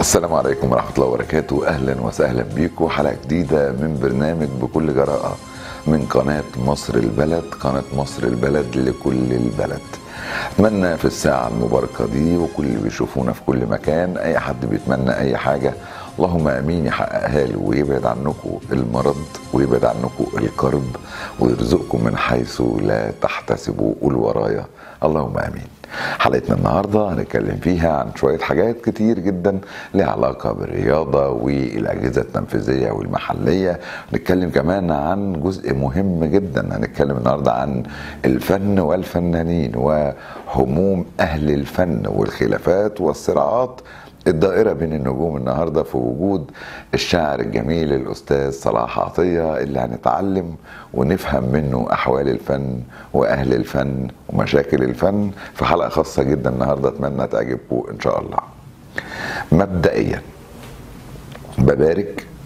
السلام عليكم ورحمة الله وبركاته أهلا وسهلا بيكم حلقة جديدة من برنامج بكل جراءة من قناة مصر البلد قناة مصر البلد لكل البلد أتمنى في الساعة المباركة دي وكل اللي بيشوفونا في كل مكان أي حد بيتمنى أي حاجة اللهم امين يحققها له ويبعد عنكم المرض ويبعد عنكم الكرب ويرزقكم من حيث لا تحتسبوا قول ورايا اللهم امين حلقتنا النهارده هنتكلم فيها عن شويه حاجات كتير جدا لها علاقه بالرياضه والاجهزه التنفيذيه والمحليه هنتكلم كمان عن جزء مهم جدا هنتكلم النهارده عن الفن والفنانين وهموم اهل الفن والخلافات والصراعات الدائرة بين النجوم النهاردة في وجود الشاعر الجميل الأستاذ صلاح عطية اللي هنتعلم ونفهم منه أحوال الفن وأهل الفن ومشاكل الفن في حلقة خاصة جدا النهاردة أتمنى تعجبكم إن شاء الله مبدئيا ببارك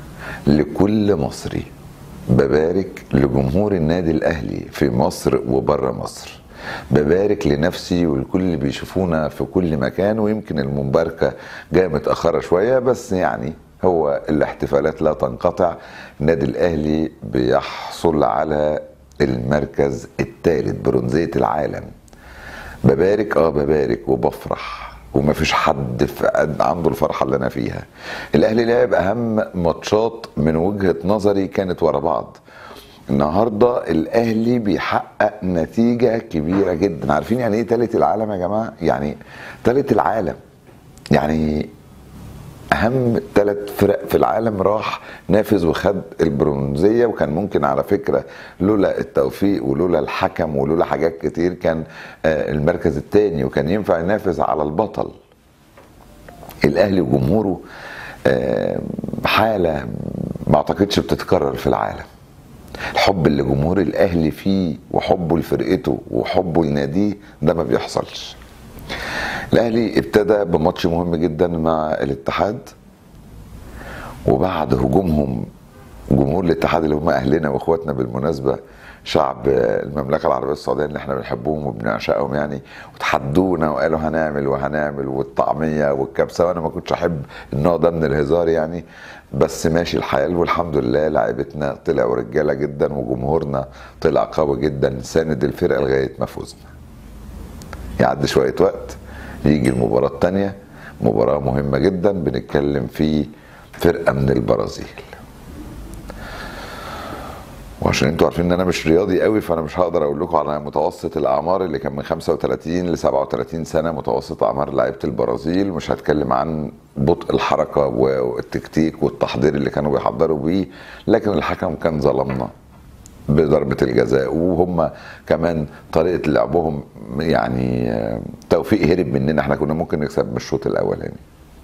لكل مصري ببارك لجمهور النادي الأهلي في مصر وبره مصر ببارك لنفسي ولكل اللي بيشوفونا في كل مكان ويمكن المباركة جاية متأخرة شوية بس يعني هو الاحتفالات لا تنقطع النادي الأهلي بيحصل على المركز الثالث برونزية العالم ببارك اه ببارك وبفرح وما فيش حد في عنده الفرحة اللي أنا فيها الأهلي لعب أهم ماتشات من وجهة نظري كانت ورا بعض النهارده الاهلي بيحقق نتيجه كبيره جدا عارفين يعني ايه تالت العالم يا جماعه يعني تالت العالم يعني اهم ثلاث فرق في العالم راح نافذ وخد البرونزيه وكان ممكن على فكره لولا التوفيق ولولا الحكم ولولا حاجات كتير كان المركز الثاني وكان ينفع ينافس على البطل الاهلي وجمهوره حاله ما اعتقدش بتتكرر في العالم الحب اللي جمهور الاهلي فيه وحبه لفرقته وحبه لناديه ده ما بيحصلش الاهلي ابتدى بماتش مهم جدا مع الاتحاد وبعد هجومهم جمهور الاتحاد اللي هم اهلنا واخواتنا بالمناسبه شعب المملكه العربيه السعوديه اللي احنا بنحبهم وبنعشقهم يعني وتحدونا وقالوا هنعمل وهنعمل والطعميه والكبسه وانا ما كنتش احب النوع ده من الهزار يعني بس ماشي الحال والحمد لله لعيبتنا طلعوا رجاله جدا وجمهورنا طلع قوي جدا ساند الفرقه لغايه ما فزنا. يعدي شويه وقت يجي المباراه الثانيه مباراه مهمه جدا بنتكلم في فرقه من البرازيل. وعشان انتوا عارفين ان انا مش رياضي قوي فانا مش هقدر اقول لكم على متوسط الاعمار اللي كان من 35 ل 37 سنه متوسط اعمار لعيبه البرازيل مش هتكلم عن بطء الحركه والتكتيك والتحضير اللي كانوا بيحضروا بيه لكن الحكم كان ظلمنا بضربه الجزاء وهم كمان طريقه لعبهم يعني توفيق هرب مننا احنا كنا ممكن نكسب من الشوط الاولاني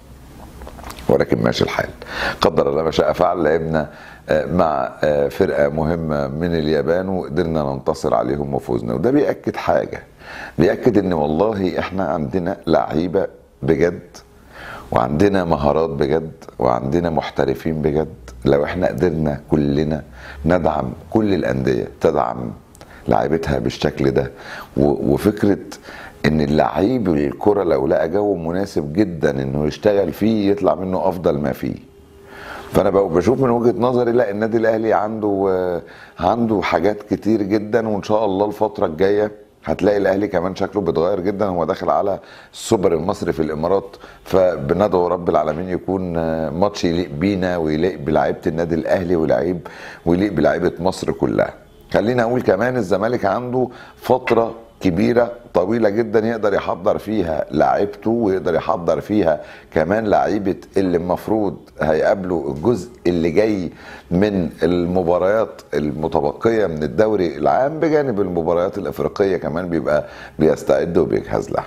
ولكن ماشي الحال قدر الله ما شاء فعل لعبنا مع فرقة مهمة من اليابان وقدرنا ننتصر عليهم وفوزنا وده بيأكد حاجة بيأكد ان والله احنا عندنا لعيبة بجد وعندنا مهارات بجد وعندنا محترفين بجد لو احنا قدرنا كلنا ندعم كل الأندية تدعم لعيبتها بالشكل ده وفكرة ان اللعيب الكرة لو لقى جو مناسب جدا انه يشتغل فيه يطلع منه افضل ما فيه فانا بشوف من وجهه نظري لا النادي الاهلي عنده عنده حاجات كتير جدا وان شاء الله الفتره الجايه هتلاقي الاهلي كمان شكله بيتغير جدا هو داخل على السوبر المصري في الامارات فبندعو رب العالمين يكون ماتش يليق بينا ويليق بلعيبه النادي الاهلي ويلعب ويليق بلعيبه مصر كلها خلينا اقول كمان الزمالك عنده فتره كبيرة طويلة جدا يقدر يحضر فيها لعيبته ويقدر يحضر فيها كمان لعيبة اللي المفروض هيقابلوا الجزء اللي جاي من المباريات المتبقية من الدوري العام بجانب المباريات الافريقية كمان بيبقى بيستعد وبيجهز لها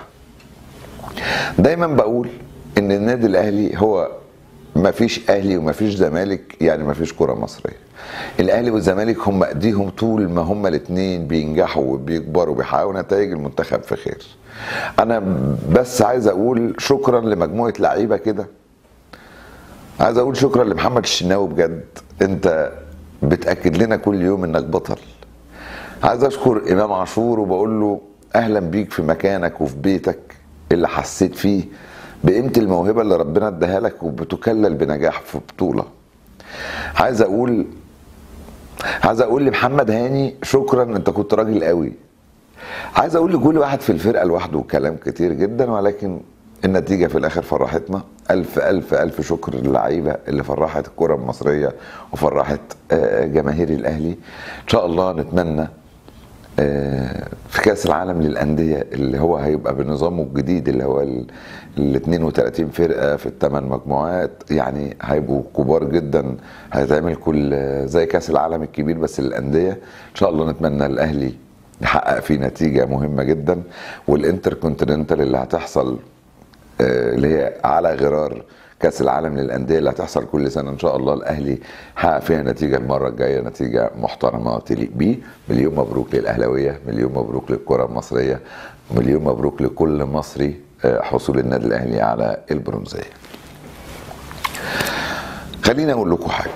دايما بقول ان النادي الاهلي هو ما فيش اهلي وما فيش زمالك يعني ما فيش كره مصريه الاهلي والزمالك هم ايديهم طول ما هم الاثنين بينجحوا وبيكبروا وبيحققوا نتائج المنتخب في خير انا بس عايز اقول شكرا لمجموعه لعيبه كده عايز اقول شكرا لمحمد الشناوي بجد انت بتاكد لنا كل يوم انك بطل عايز اشكر امام عاشور وبقول له اهلا بيك في مكانك وفي بيتك اللي حسيت فيه بقيمه الموهبه اللي ربنا اداها لك وبتكلل بنجاح في بطوله عايز اقول عايز اقول لمحمد هاني شكرا انت كنت راجل قوي عايز اقول لكل واحد في الفرقه لوحده كلام كتير جدا ولكن النتيجة في الآخر فرحتنا ألف ألف ألف شكر للعيبة اللي فرحت الكرة المصرية وفرحت آه، جماهير الأهلي إن شاء الله نتمنى آه، في كأس العالم للأندية اللي هو هيبقى بنظامه الجديد اللي هو ال 32 فرقة في الثمان مجموعات يعني هيبقوا كبار جدا هيتعمل كل زي كأس العالم الكبير بس للأندية إن شاء الله نتمنى الأهلي يحقق فيه نتيجة مهمة جدا والانتر كونتيننتال اللي هتحصل آه، اللي هي على غرار كاس العالم للانديه اللي هتحصل كل سنه ان شاء الله الاهلي حقق فيها نتيجه المره الجايه نتيجه محترمه تليق بيه مليون مبروك للاهلاويه مليون مبروك للكره المصريه مليون مبروك لكل مصري آه، حصول النادي الاهلي على البرونزيه خليني اقول لكم حاجه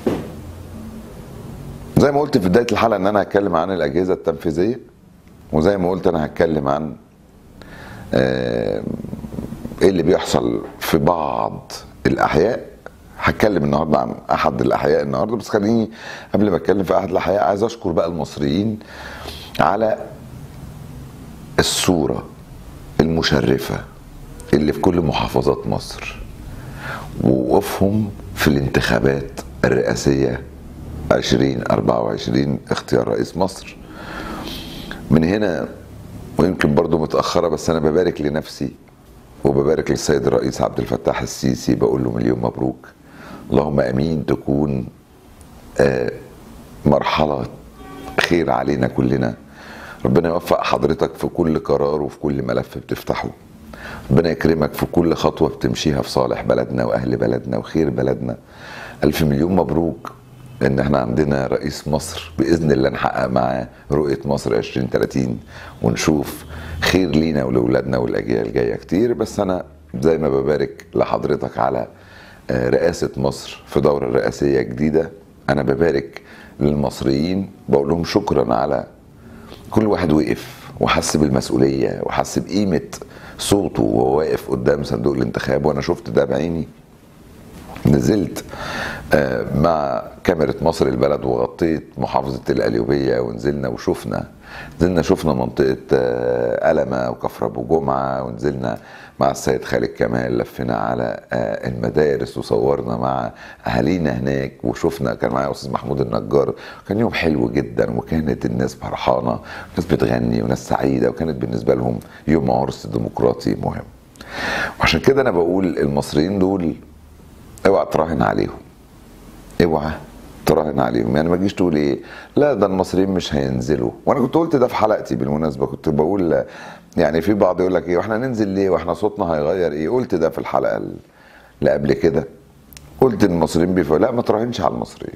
زي ما قلت في بدايه الحلقه ان انا هتكلم عن الاجهزه التنفيذيه وزي ما قلت انا هتكلم عن آه، ايه اللي بيحصل في بعض الاحياء هتكلم النهارده عن احد الاحياء النهارده بس خليني قبل ما اتكلم في احد الاحياء عايز اشكر بقى المصريين على الصوره المشرفه اللي في كل محافظات مصر ووقوفهم في الانتخابات الرئاسيه 2024 اختيار رئيس مصر من هنا ويمكن برضو متأخرة بس أنا ببارك لنفسي وببارك للسيد الرئيس عبد الفتاح السيسي بقول له مليون مبروك اللهم امين تكون آه، مرحله خير علينا كلنا ربنا يوفق حضرتك في كل قرار وفي كل ملف بتفتحه ربنا يكرمك في كل خطوه بتمشيها في صالح بلدنا واهل بلدنا وخير بلدنا الف مليون مبروك ان احنا عندنا رئيس مصر باذن الله نحقق معاه رؤيه مصر 2030 ونشوف خير لينا ولاولادنا والاجيال الجايه كتير بس انا زي ما ببارك لحضرتك على آه، رئاسه مصر في دوره رئاسيه جديده انا ببارك للمصريين بقول لهم شكرا على كل واحد وقف وحس بالمسؤوليه وحس بقيمه صوته وهو واقف قدام صندوق الانتخاب وانا شفت ده بعيني نزلت آه، مع كاميرا مصر البلد وغطيت محافظة القليوبية ونزلنا وشفنا نزلنا شفنا منطقة آه، ألمة وكفر أبو جمعة ونزلنا مع السيد خالد كمال لفينا على آه، المدارس وصورنا مع أهالينا هناك وشفنا كان معايا أستاذ محمود النجار كان يوم حلو جدا وكانت الناس فرحانة وناس بتغني وناس سعيدة وكانت بالنسبة لهم يوم عرس ديمقراطي مهم وعشان كده أنا بقول المصريين دول اوعى تراهن عليهم اوعى تراهن عليهم يعني ما تجيش تقول ايه لا ده المصريين مش هينزلوا وانا كنت قلت ده في حلقتي بالمناسبه كنت بقول يعني في بعض يقول لك ايه واحنا ننزل ليه واحنا صوتنا هيغير ايه قلت ده في الحلقه اللي قبل كده قلت المصريين بيفعلوا لا ما تراهنش على المصريين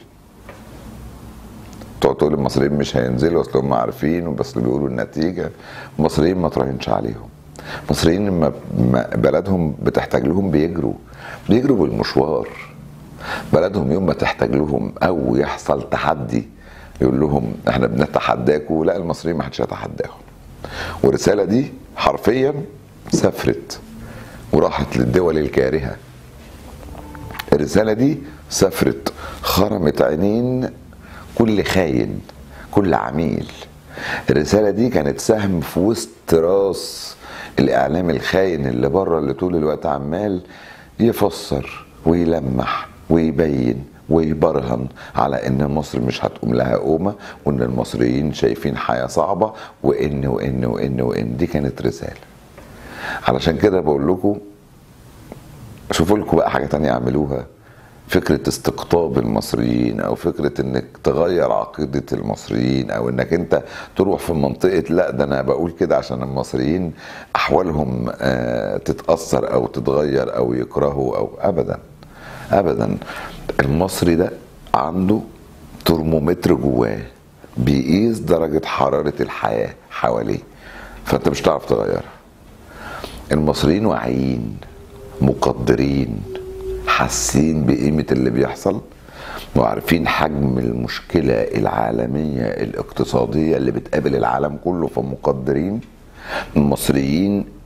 تقعد تقول المصريين مش هينزلوا اصل هم عارفين وبس بيقولوا النتيجه المصريين ما تراهنش عليهم المصريين لما بلدهم بتحتاج لهم بيجروا بيجروا بالمشوار بلدهم يوم ما تحتاج لهم او يحصل تحدي يقول لهم احنا بنتحداكم لا المصريين ما حدش يتحداهم والرساله دي حرفيا سافرت وراحت للدول الكارهه الرساله دي سافرت خرمت عينين كل خاين كل عميل الرساله دي كانت سهم في وسط راس الاعلام الخاين اللي بره اللي طول الوقت عمال يفسر ويلمح ويبين ويبرهن على ان مصر مش هتقوم لها قومه وان المصريين شايفين حياه صعبه وان وان وان وان دي كانت رساله علشان كده بقول لكم شوفوا لكم بقى حاجه تانية اعملوها فكرة استقطاب المصريين او فكرة انك تغير عقيدة المصريين او انك انت تروح في منطقة لا ده انا بقول كده عشان المصريين احوالهم آه، تتأثر او تتغير او يكرهوا او ابدا ابدا المصري ده عنده ترمومتر جواه بيقيس درجة حرارة الحياة حواليه فانت مش هتعرف تغيرها المصريين واعيين مقدرين حاسين بقيمة اللي بيحصل وعارفين حجم المشكلة العالمية الاقتصادية اللي بتقابل العالم كله فمقدرين المصريين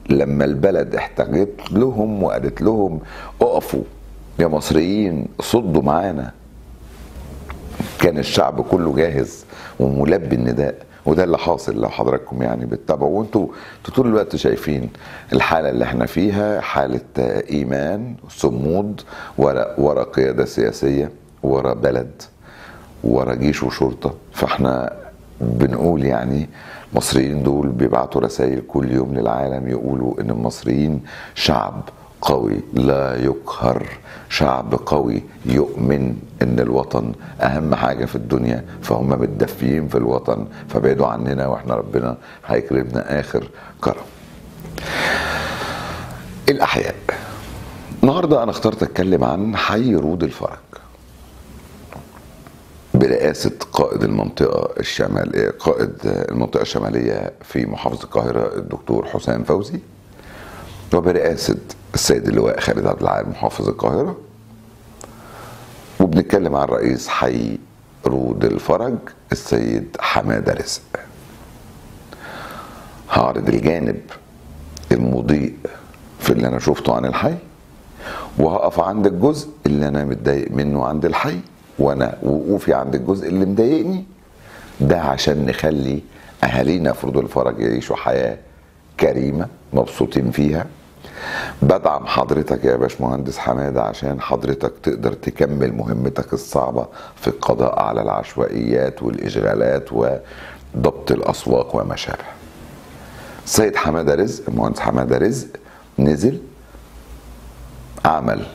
لما البلد احتاجت لهم وقالت لهم اقفوا يا مصريين صدوا معانا كان الشعب كله جاهز وملبي النداء وده اللي حاصل لو حضراتكم يعني بتتابعوا وانتوا طول الوقت شايفين الحاله اللي احنا فيها حاله ايمان صمود ورا ورا قياده سياسيه ورا بلد ورا جيش وشرطه فاحنا بنقول يعني المصريين دول بيبعتوا رسائل كل يوم للعالم يقولوا ان المصريين شعب قوي لا يقهر شعب قوي يؤمن ان الوطن اهم حاجه في الدنيا فهم متدفيين في الوطن فبعدوا عننا واحنا ربنا هيكرمنا اخر كرم الاحياء النهارده انا اخترت اتكلم عن حي رود الفرج برئاسة قائد المنطقة الشمالية قائد المنطقة الشمالية في محافظة القاهرة الدكتور حسام فوزي وبرئاسة السيد اللواء خالد عبد العال محافظ القاهرة وبنتكلم عن رئيس حي رود الفرج السيد حمادة رزق هعرض الجانب المضيء في اللي انا شفته عن الحي وهقف عند الجزء اللي انا متضايق منه عند الحي وانا وقوفي عند الجزء اللي مضايقني ده عشان نخلي اهالينا في رود الفرج يعيشوا حياه كريمه مبسوطين فيها بدعم حضرتك يا باشمهندس حماده عشان حضرتك تقدر تكمل مهمتك الصعبه في القضاء على العشوائيات والاشغالات وضبط الاسواق وما شابه. السيد حماده رزق المهندس حماده رزق نزل عمل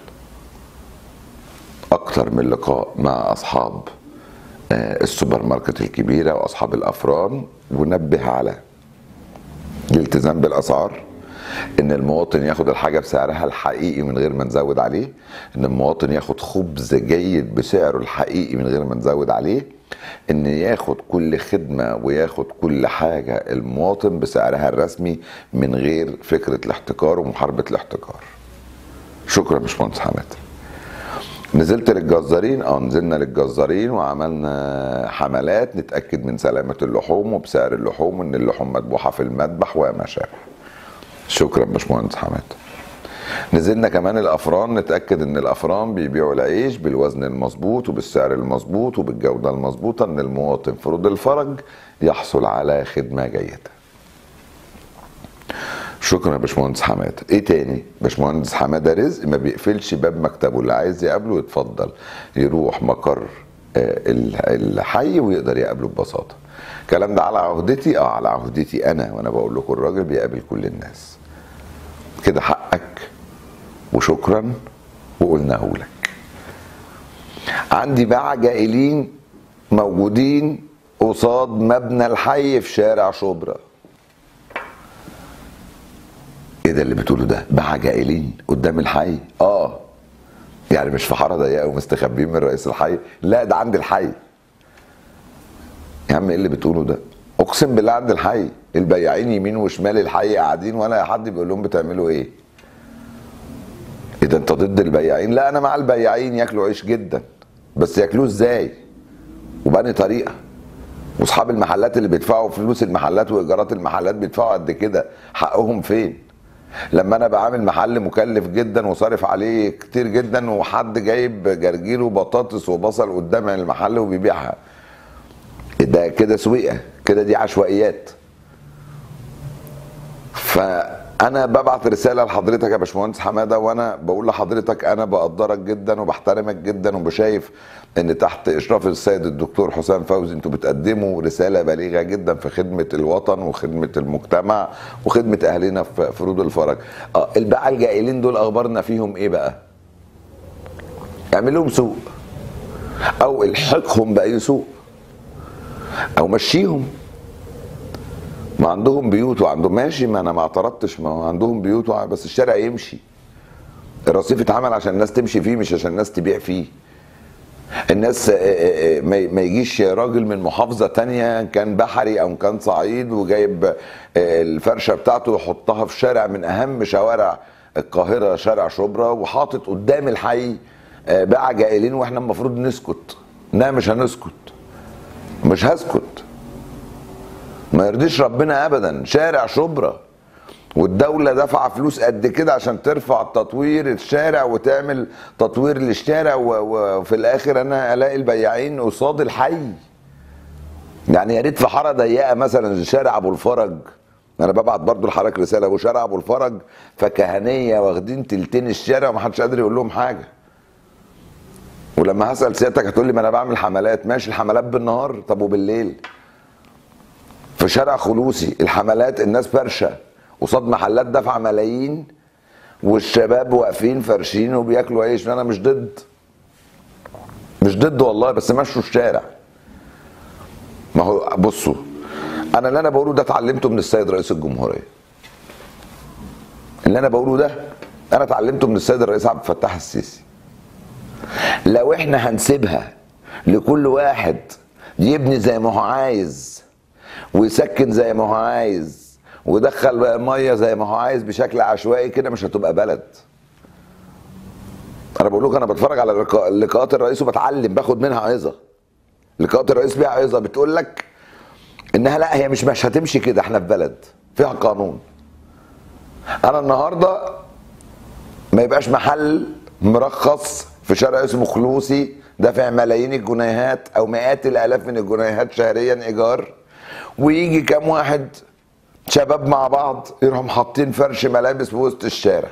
اكتر من لقاء مع اصحاب السوبر ماركت الكبيره واصحاب الافران ونبه على الالتزام بالاسعار ان المواطن ياخد الحاجه بسعرها الحقيقي من غير ما نزود عليه ان المواطن ياخد خبز جيد بسعره الحقيقي من غير ما نزود عليه ان ياخد كل خدمه وياخد كل حاجه المواطن بسعرها الرسمي من غير فكره الاحتكار ومحاربه الاحتكار شكرا باشمهندس حماد نزلت للجزارين اه نزلنا للجزارين وعملنا حملات نتاكد من سلامه اللحوم وبسعر اللحوم وان اللحوم مذبوحه في المذبح وما شابه شكرا باشمهندس حماد نزلنا كمان الافران نتاكد ان الافران بيبيعوا العيش بالوزن المظبوط وبالسعر المظبوط وبالجوده المظبوطه ان المواطن في رود الفرج يحصل على خدمه جيده شكرا يا باشمهندس حماده ايه تاني باشمهندس حماده رزق ما بيقفلش باب مكتبه اللي عايز يقابله يتفضل يروح مقر الحي ويقدر يقابله ببساطه الكلام ده على عهدتي اه على عهدتي انا وانا بقول لكم الراجل بيقابل كل الناس كده حقك وشكرا وقلناه لك عندي بقى جائلين موجودين قصاد مبنى الحي في شارع شبرا ايه ده اللي بتقوله ده بقى جائلين قدام الحي اه يعني مش في حاره ضيقه ومستخبيين من رئيس الحي لا ده عند الحي يا عم ايه اللي بتقوله ده اقسم بالله عند الحي البياعين يمين وشمال الحي قاعدين ولا حد بيقول لهم بتعملوا ايه اذا انت ضد البياعين لا انا مع البياعين ياكلوا عيش جدا بس ياكلوه ازاي وبأني طريقه واصحاب المحلات اللي بيدفعوا فلوس المحلات وايجارات المحلات بيدفعوا قد كده حقهم فين لما انا بعمل محل مكلف جدا وصارف عليه كتير جدا وحد جايب جرجير وبطاطس وبصل قدام المحل وبيبيعها ده كده سويقه كده دي عشوائيات فانا ببعت رساله لحضرتك يا باشمهندس حماده وانا بقول لحضرتك انا بقدرك جدا وبحترمك جدا وبشايف ان تحت اشراف السيد الدكتور حسام فوزي انتوا بتقدموا رساله بليغه جدا في خدمه الوطن وخدمه المجتمع وخدمه اهلنا في فروض الفرج اه الباعة الجائلين دول اخبارنا فيهم ايه بقى اعمل لهم سوق او الحقهم باي سوق او مشيهم ما عندهم بيوت وعندهم ماشي ما انا ما اعترضتش ما عندهم بيوت بس الشارع يمشي الرصيف اتعمل عشان الناس تمشي فيه مش عشان الناس تبيع فيه الناس ما يجيش راجل من محافظة تانية كان بحري أو كان صعيد وجايب الفرشة بتاعته يحطها في شارع من أهم شوارع القاهرة شارع شبرا وحاطط قدام الحي باع جائلين واحنا المفروض نسكت لا مش هنسكت مش هسكت ما يرضيش ربنا ابدا شارع شبرا والدولة دافعة فلوس قد كده عشان ترفع تطوير الشارع وتعمل تطوير للشارع و- وفي الآخر أنا ألاقي البياعين قصاد الحي يعني يا ريت في حاره ضيقه مثلا شارع ابو الفرج انا ببعت برضو لحضرتك رساله ابو شارع ابو الفرج فكهنيه واخدين تلتين الشارع ومحدش قادر يقول لهم حاجه ولما هسال سيادتك هتقول لي ما انا بعمل حملات ماشي الحملات بالنهار طب وبالليل في شارع خلوصي الحملات الناس فرشه قصاد محلات دافعه ملايين والشباب واقفين فرشين وبياكلوا عيش انا مش ضد مش ضد والله بس مشوا الشارع ما هو بصوا انا اللي انا بقوله ده اتعلمته من السيد رئيس الجمهوريه اللي انا بقوله ده انا اتعلمته من السيد الرئيس عبد الفتاح السيسي لو احنا هنسيبها لكل واحد يبني زي ما هو عايز ويسكن زي ما هو عايز ويدخل ميه زي ما هو عايز بشكل عشوائي كده مش هتبقى بلد انا بقول لكم انا بتفرج على لقاء- لقاءات الرئيس وبتعلم باخد منها عظه لقاءات الرئيس بيها عظه بتقول لك انها لا هي مش مش هتمشي كده احنا في بلد فيها قانون انا النهارده ما يبقاش محل مرخص في شارع اسمه خلوصي دافع ملايين الجنيهات او مئات الالاف من الجنيهات شهريا ايجار ويجي كام واحد شباب مع بعض يروحوا حاطين فرش ملابس في وسط الشارع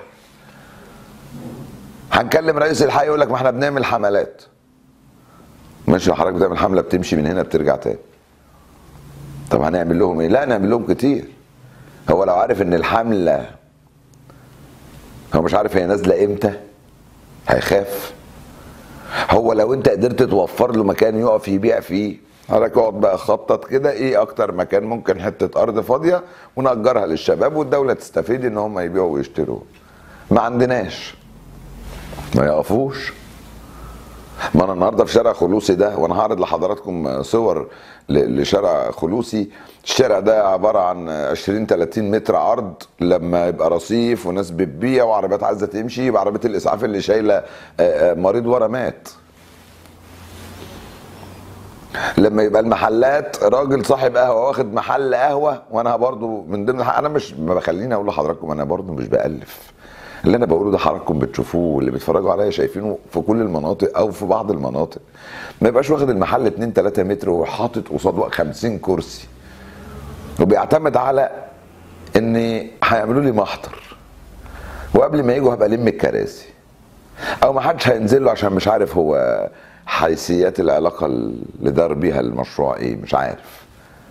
هنكلم رئيس الحي يقول لك ما احنا بنعمل حملات ماشي حضرتك بتعمل حمله بتمشي من هنا بترجع تاني طب هنعمل لهم ايه لا نعمل لهم كتير هو لو عارف ان الحمله هو مش عارف هي نازله امتى هيخاف هو لو انت قدرت توفر له مكان يقف يبيع فيه حضرتك اقعد بقى خطط كده ايه اكتر مكان ممكن حته ارض فاضيه ونأجرها للشباب والدوله تستفيد ان هم يبيعوا ويشتروا ما عندناش ما يقفوش ما انا النهارده في شارع خلوصي ده وانا هعرض لحضراتكم صور ل- لشارع خلوصي الشارع ده عباره عن 20 30 متر عرض لما يبقى رصيف وناس بتبيع وعربيات عايزه تمشي يبقى عربيه الاسعاف اللي شايله آه، آه، مريض ورا مات لما يبقى المحلات راجل صاحب قهوه واخد محل قهوه وانا برضو من ضمن الحق انا مش ما بخليني اقول لحضراتكم انا برضو مش بالف اللي انا بقوله ده حضراتكم بتشوفوه واللي بيتفرجوا عليا شايفينه في كل المناطق او في بعض المناطق ما يبقاش واخد المحل 2 3 متر وحاطط قصاده 50 كرسي وبيعتمد على ان هيعملوا لي محضر وقبل ما يجوا هبقى الم الكراسي او ما حدش هينزل له عشان مش عارف هو حيثيات العلاقه اللي دار بيها المشروع ايه مش عارف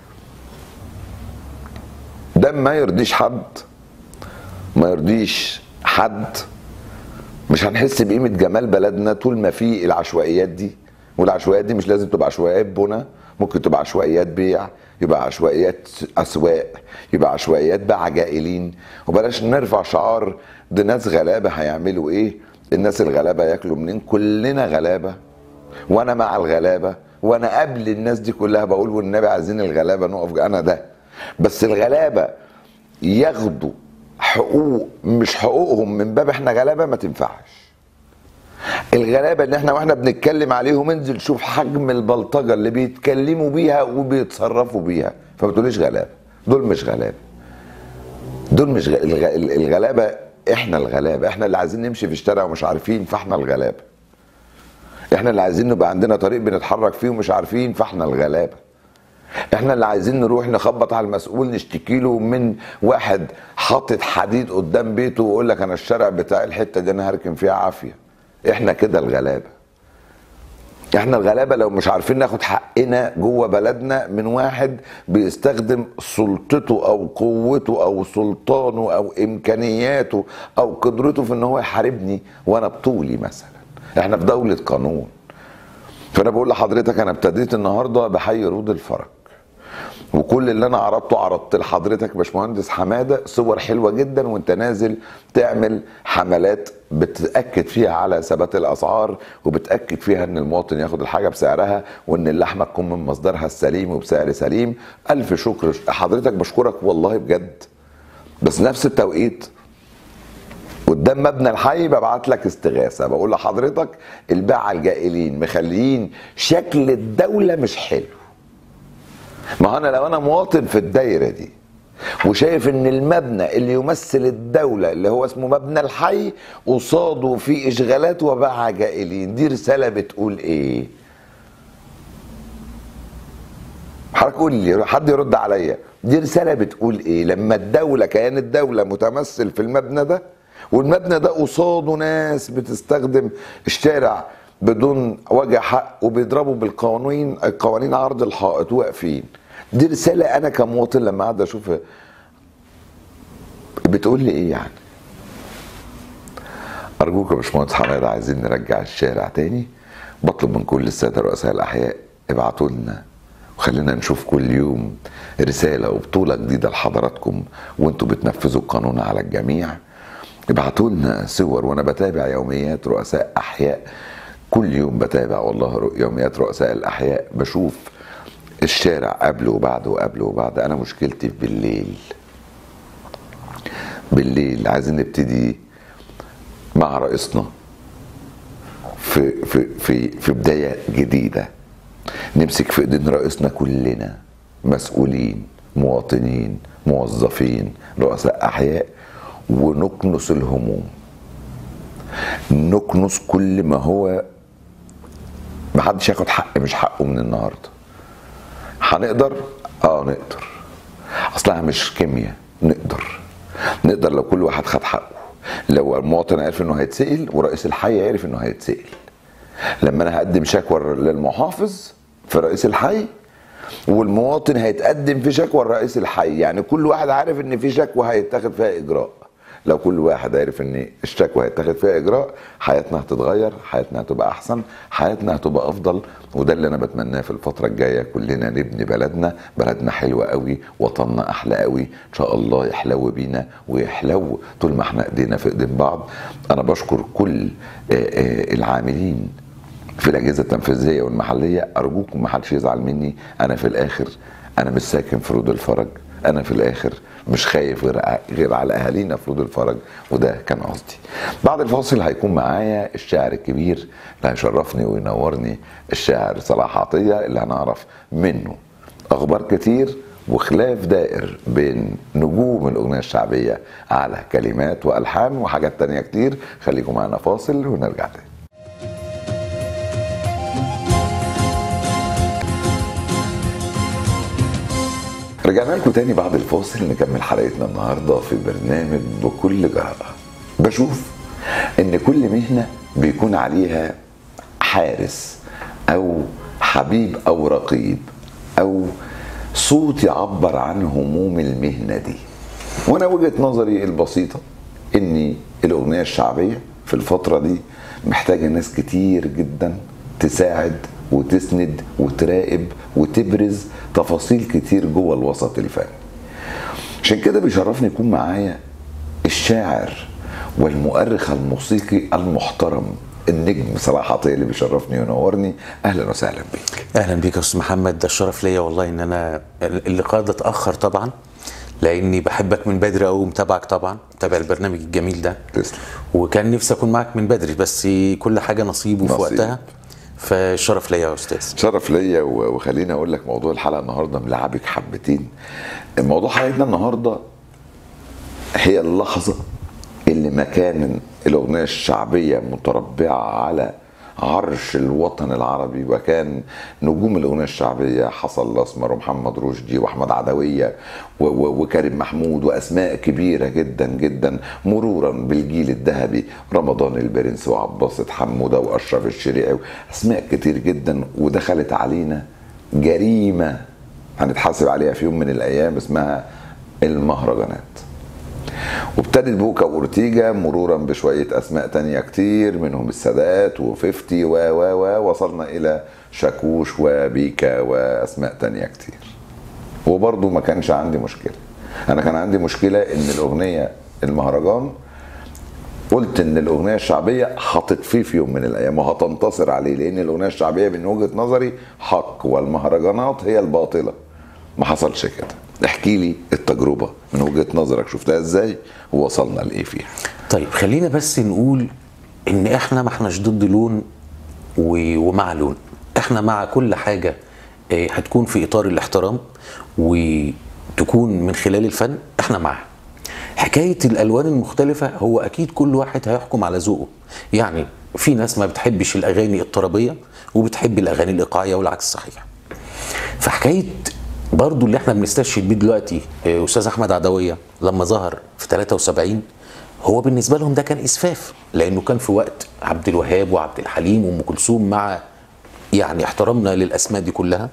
ده ما يرضيش حد ما يرضيش حد مش هنحس بقيمة جمال بلدنا طول ما في العشوائيات دي والعشوائيات دي مي لازم تبقى عشوائيات بنا ممكن تبقى عشوائيات بيع يبقى عشوائيات اسواق يبقى عشوائيات بقى جائلين وبلاش نرفع شعار دي ناس غلابه هيعملوا ايه الناس الغلابه ياكلوا منين كلنا غلابه وانا مع الغلابه وانا قبل الناس دي كلها بقول والنبي عايزين الغلابه نقف انا ده بس الغلابه ياخدوا حقوق مش حقوقهم من باب احنا غلابه ما تنفعش الغلابه ان احنا واحنا بنتكلم عليهم انزل شوف حجم البلطجه اللي بيتكلموا بيها وبيتصرفوا بيها فما تقوليش غلابه دول مش غلابه دول مش غ... الغ... الغلابه احنا الغلابه احنا اللي عايزين نمشي في الشارع ومش عارفين فاحنا الغلابه احنا اللي عايزين نبقى عندنا طريق بنتحرك فيه ومش عارفين فاحنا الغلابه احنا اللي عايزين نروح نخبط على المسؤول نشتكي له من واحد حاطط حديد قدام بيته ويقول لك انا الشارع بتاع الحته دي انا هركن فيها عافيه احنا كده الغلابه احنا الغلابه لو مش عارفين ناخد حقنا جوه بلدنا من واحد بيستخدم سلطته او قوته او سلطانه او امكانياته او قدرته في ان هو يحاربني وانا بطولي مثلا احنا في دوله قانون فانا بقول لحضرتك انا ابتديت النهارده بحي رود الفرج وكل اللي انا عرضته عرضت لحضرتك باشمهندس حماده صور حلوه جدا وانت نازل تعمل حملات بتاكد فيها على ثبات الاسعار وبتاكد فيها ان المواطن ياخد الحاجه بسعرها وان اللحمه تكون من مصدرها السليم وبسعر سليم الف شكر حضرتك بشكرك والله بجد بس نفس التوقيت قدام مبنى الحي ببعت لك استغاثه بقول لحضرتك الباعة الجائلين مخليين شكل الدوله مش حلو ما انا لو انا مواطن في الدايره دي وشايف ان المبنى اللي يمثل الدولة اللي هو اسمه مبنى الحي قصاده في اشغالات وباع جائلين دي رسالة بتقول ايه حضرتك قول لي حد يرد عليا دي رسالة بتقول ايه لما الدولة كيان الدولة متمثل في المبنى ده والمبنى ده قصاده ناس بتستخدم الشارع بدون وجه حق وبيضربوا بالقوانين قوانين عرض الحائط واقفين دي رسالة أنا كمواطن لما قاعد أشوف بتقول لي إيه يعني؟ أرجوك يا باشمهندس حماده عايزين نرجع الشارع تاني بطلب من كل السادة رؤساء الأحياء ابعتوا لنا وخلينا نشوف كل يوم رسالة وبطولة جديدة لحضراتكم وانتوا بتنفذوا القانون على الجميع ابعتوا لنا صور وانا بتابع يوميات رؤساء احياء كل يوم بتابع والله يوميات رؤساء الاحياء بشوف الشارع قبل وبعد وقبل وبعد انا مشكلتي في بالليل بالليل عايزين نبتدي مع رئيسنا في في في في بدايه جديده نمسك في ايدين رئيسنا كلنا مسؤولين مواطنين موظفين رؤساء احياء ونكنس الهموم نكنس كل ما هو محدش ياخد حق مش حقه من النهارده هنقدر اه نقدر اصلها مش كيمياء نقدر نقدر لو كل واحد خد حقه لو المواطن عرف انه هيتسال ورئيس الحي عرف انه هيتسال لما انا هقدم شكوى للمحافظ في رئيس الحي والمواطن هيتقدم في شكوى الرئيس الحي يعني كل واحد عارف ان في شكوى هيتاخد فيها اجراء لو كل واحد عرف ان الشكوى هيتاخد فيها اجراء حياتنا هتتغير حياتنا هتبقى احسن حياتنا هتبقى افضل وده اللي انا بتمناه في الفتره الجايه كلنا نبني بلدنا بلدنا حلوه قوي وطننا احلى قوي ان شاء الله يحلو بينا ويحلو طول ما احنا ايدينا في ايدين بعض انا بشكر كل العاملين في الاجهزه التنفيذيه والمحليه ارجوكم ما حدش يزعل مني انا في الاخر انا مش ساكن في رود الفرج انا في الاخر مش خايف غير غير على اهالينا في رود الفرج وده كان قصدي بعد الفاصل هيكون معايا الشاعر الكبير اللي هيشرفني وينورني الشاعر صلاح عطيه اللي هنعرف منه اخبار كتير وخلاف دائر بين نجوم الاغنيه الشعبيه على كلمات والحان وحاجات تانية كتير خليكم معانا فاصل ونرجع تاني رجعنا لكم تاني بعد الفاصل نكمل حلقتنا النهارده في برنامج بكل جراءة بشوف ان كل مهنة بيكون عليها حارس او حبيب او رقيب او صوت يعبر عن هموم المهنة دي وانا وجهة نظري البسيطة ان الاغنية الشعبية في الفترة دي محتاجة ناس كتير جدا تساعد وتسند وتراقب وتبرز تفاصيل كتير جوه الوسط الفني عشان كده بيشرفني يكون معايا الشاعر والمؤرخ الموسيقي المحترم النجم صلاح عطيه اللي بيشرفني وينورني اهلا وسهلا بيك اهلا بيك يا استاذ محمد ده الشرف ليا والله ان انا اللقاء ده اتاخر طبعا لاني بحبك من بدري قوي ومتابعك طبعا متابع البرنامج الجميل ده تسلم وكان نفسي اكون معاك من بدري بس كل حاجه نصيب وفي نصيب. وقتها فالشرف ليا يا استاذ شرف ليا و- وخليني اقول لك موضوع الحلقه النهارده ملعبك حبتين موضوع حلقتنا النهارده هي اللحظه اللي مكان الاغنيه الشعبيه متربعه على عرش الوطن العربي وكان نجوم الاغنيه الشعبيه حسن الاسمر ومحمد رشدي واحمد عدويه و- و- وكريم محمود واسماء كبيره جدا جدا مرورا بالجيل الذهبي رمضان البرنس وعباسة حموده واشرف الشريعي اسماء كتير جدا ودخلت علينا جريمه هنتحاسب عليها في يوم من الايام اسمها المهرجانات وابتدت بوكا واورتيجا مرورا بشويه اسماء تانية كتير منهم السادات وفيفتي و و و وصلنا الى شاكوش وبيكا واسماء تانية كتير وبرضه ما كانش عندي مشكله انا كان عندي مشكله ان الاغنيه المهرجان قلت ان الاغنيه الشعبيه هتطفيه في يوم من الايام وهتنتصر عليه لان الاغنيه الشعبيه من وجهه نظري حق والمهرجانات هي الباطله ما حصلش كده احكي لي التجربه من وجهه نظرك شفتها ازاي ووصلنا لايه فيها طيب خلينا بس نقول ان احنا ما احناش ضد لون و- ومع لون احنا مع كل حاجه آه، هتكون في اطار الاحترام و تكون من خلال الفن احنا معاها حكايه الالوان المختلفه هو اكيد كل واحد هيحكم على ذوقه يعني في ناس ما بتحبش الاغاني الطربيه وبتحب الاغاني الايقاعيه والعكس صحيح فحكايه برضو اللي احنا بنستشهد بيه دلوقتي آه، استاذ احمد عدويه لما ظهر في 73 هو بالنسبه لهم ده كان اسفاف لانه كان في وقت عبد الوهاب وعبد الحليم وام كلثوم مع يعني احترامنا للاسماء دي كلها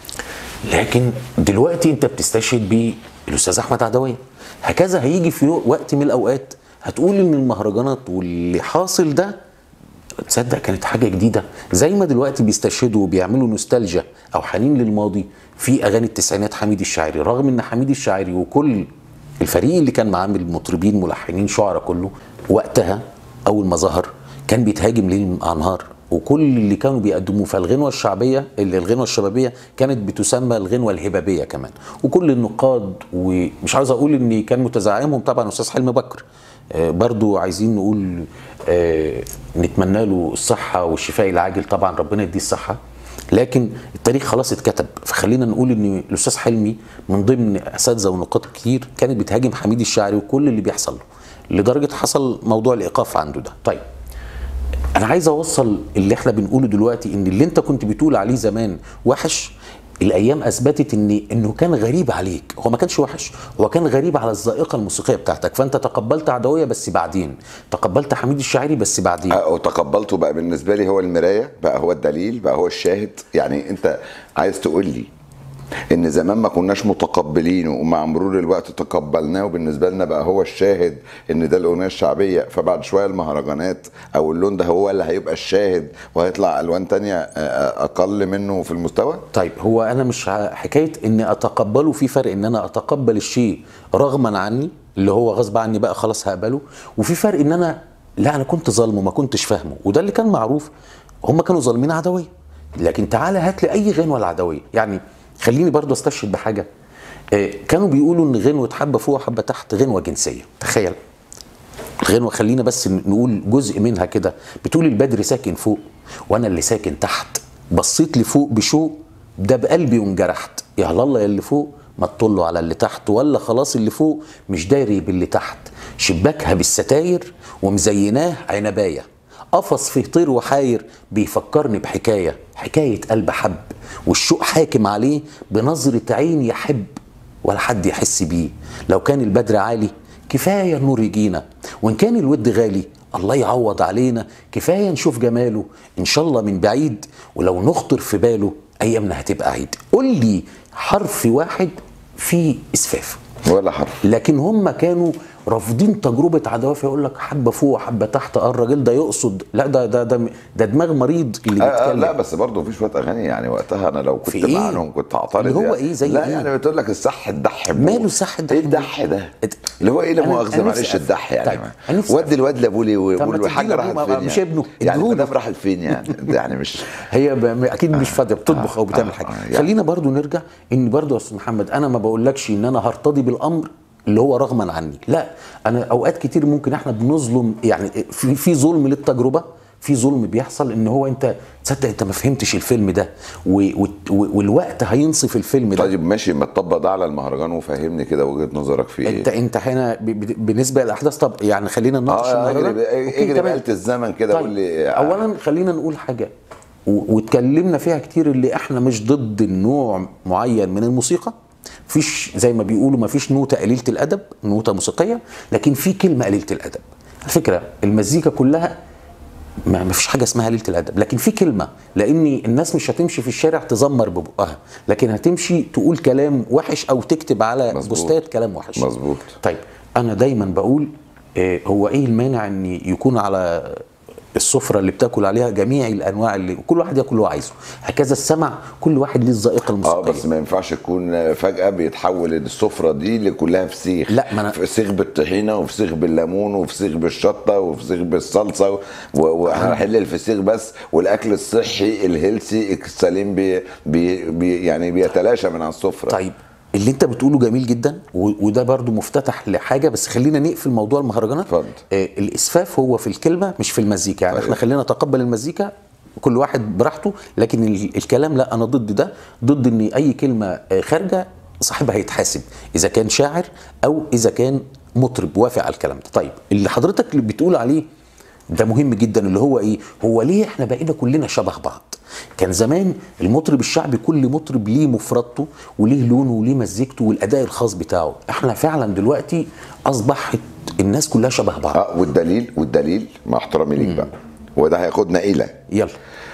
لكن دلوقتي انت بتستشهد بالاستاذ احمد عدويه هكذا هيجي في وقت من الاوقات هتقول ان المهرجانات واللي حاصل ده تصدق كانت حاجه جديده زي ما دلوقتي بيستشهدوا وبيعملوا نوستالجيا او حنين للماضي في اغاني التسعينات حميد الشاعري رغم ان حميد الشاعري وكل الفريق اللي كان معاه من المطربين ملحنين شعراء كله وقتها اول ما ظهر كان بيتهاجم ليل مع نهار وكل اللي كانوا بيقدموه فالغنوه الشعبيه اللي الغنوه الشبابيه كانت بتسمى الغنوه الهبابيه كمان وكل النقاد ومش عاوز اقول ان كان متزعمهم طبعا استاذ حلمي بكر آه، برضو عايزين نقول آه، نتمنى له الصحة والشفاء العاجل طبعا ربنا يديه الصحة لكن التاريخ خلاص اتكتب فخلينا نقول ان الاستاذ حلمي من ضمن اساتذه ونقاط كتير كانت بتهاجم حميد الشاعري وكل اللي بيحصل له لدرجه حصل موضوع الايقاف عنده ده طيب انا عايز اوصل اللي احنا بنقوله دلوقتي ان اللي انت كنت بتقول عليه زمان وحش الايام اثبتت ان انه كان غريب عليك هو ما كانش وحش هو كان غريب على الذائقه الموسيقيه بتاعتك فانت تقبلت عدويه بس بعدين تقبلت حميد الشاعري بس بعدين وتقبلته بقى بالنسبه لي هو المرايه بقى هو الدليل بقى هو الشاهد يعني انت عايز تقول لي ان زمان ما كناش متقبلينه ومع مرور الوقت تقبلناه وبالنسبه لنا بقى هو الشاهد ان ده الاغنيه الشعبيه فبعد شويه المهرجانات او اللون ده هو اللي هيبقى الشاهد وهيطلع الوان تانية آه، اقل منه في المستوى طيب هو انا مش ع- حكايه اني اتقبله في فرق ان انا اتقبل الشيء رغما عني اللي هو غصب عني بقى خلاص هقبله وفي فرق ان انا لا انا كنت ظالمه ما كنتش فاهمه وده اللي كان معروف هم كانوا ظالمين عدويه لكن تعالى هات لي اي غنوه العدويه يعني خليني برضو استشهد بحاجه آه، كانوا بيقولوا ان غنوه حبه فوق حبه تحت غنوه جنسيه تخيل الغنوة خلينا بس نقول جزء منها كده بتقول البدر ساكن فوق وانا اللي ساكن تحت بصيت لفوق بشوق ده بقلبي وانجرحت يا الله يا اللي فوق ما تطلوا على اللي تحت ولا خلاص اللي فوق مش داري باللي تحت شباكها بالستاير ومزيناه عنبايه قفص فيه طير وحاير بيفكرني بحكايه حكايه قلب حب والشوق حاكم عليه بنظره عين يحب ولا حد يحس بيه لو كان البدر عالي كفاية النور يجينا وإن كان الود غالي الله يعوض علينا كفاية نشوف جماله إن شاء الله من بعيد ولو نخطر في باله أيامنا هتبقى عيد قول لي حرف واحد فيه إسفاف ولا حرف لكن هم كانوا رافضين تجربه عدويه فيقول لك حبه فوق حبه تحت اه الراجل ده يقصد لا ده ده ده, ده دماغ مريض اللي آه آه بيتكلم لا بس برضه في شويه اغاني يعني وقتها انا لو كنت في إيه؟ معاهم كنت هعترض اللي هو يعني. إيه؟ زي لا إيه؟ يعني بتقول لك الصح الدح بو. ماله الصح الدح ايه بو؟ الدح ده؟ ات- اللي هو ايه لا أنا- مؤاخذه أنا معلش نفسي الدح يعني طيب، أنا نفسي ودي الواد لابولي طب ما والحاجه تدي راحت لأبوه، فين مش يعني؟ ابنه، يعني اديهوله. المدام راحت فين يعني يعني مش هي ب- اكيد مش فاضيه بتطبخ او بتعمل آه، حاجه آه، يعني. خلينا برضو نرجع ان برضو يا استاذ محمد انا ما بقولكش ان انا هرتضي بالامر اللي هو رغما عني لا انا اوقات كتير ممكن احنا بنظلم يعني في في ظلم للتجربه في ظلم بيحصل ان هو انت تصدق انت ما فهمتش الفيلم ده و- و- و- والوقت هينصف الفيلم ده طيب ماشي ما تطبق ده على المهرجان وفهمني كده وجهه نظرك فيه انت ايه؟ انت هنا ب- ب- بالنسبه للاحداث طب يعني خلينا نناقش اه الموضوع اجري ده. أوكي، اجري تمام. بآلة الزمن كده طيب. قول لي اولا خلينا نقول حاجه و- واتكلمنا فيها كتير اللي احنا مش ضد النوع معين من الموسيقى فيش زي ما بيقولوا ما فيش نوتة قليلة الأدب نوتة موسيقية لكن في كلمة قليلة الأدب على فكرة المزيكا كلها ما ما فيش حاجة اسمها قليلة الأدب لكن في كلمة لأن الناس مش هتمشي في الشارع تزمر ببقها لكن هتمشي تقول كلام وحش أو تكتب على مظبوط. بوستات كلام وحش مظبوط طيب انا دايما بقول آه، هو ايه المانع ان يكون على السفره اللي بتاكل عليها جميع الانواع اللي كل واحد ياكل اللي هو عايزه هكذا السمع كل واحد ليه الذائقه اه الموسيقيه بس ما ينفعش تكون فجأة بيتحول السفرة دي اللي كلها فسيخ لا، ما أنا- فسيخ بالطحينة وفسيخ بالليمون وفسيخ بالشطة وفسيخ بالصلصة و- واحنا رايحين الفسيخ بس والاكل الصحي الهيلسي السليم بي بي بي يعني بيتلاشى من على السفرة طيب اللي انت بتقوله جميل جدا و- وده برضو مفتتح لحاجه بس خلينا نقفل موضوع المهرجانات اتفضل. آه الاسفاف هو في الكلمه مش في المزيكا يعني طيب. احنا خلينا نتقبل المزيكا كل واحد براحته لكن ال- الكلام لا انا ضد ده ضد ان اي كلمه آه، خارجه صاحبها هيتحاسب اذا كان شاعر او اذا كان مطرب وافق على الكلام ده طيب اللي حضرتك اللي بتقول عليه ده مهم جدا اللي هو ايه هو ليه احنا بقينا كلنا شبه بعض كان زمان المطرب الشعبي كل مطرب ليه مفردته وليه لونه وليه مزيكته والاداء الخاص بتاعه احنا فعلا دلوقتي اصبحت الناس كلها شبه بعض اه والدليل والدليل مع احترامي ليك بقى وده هياخدنا الى يلا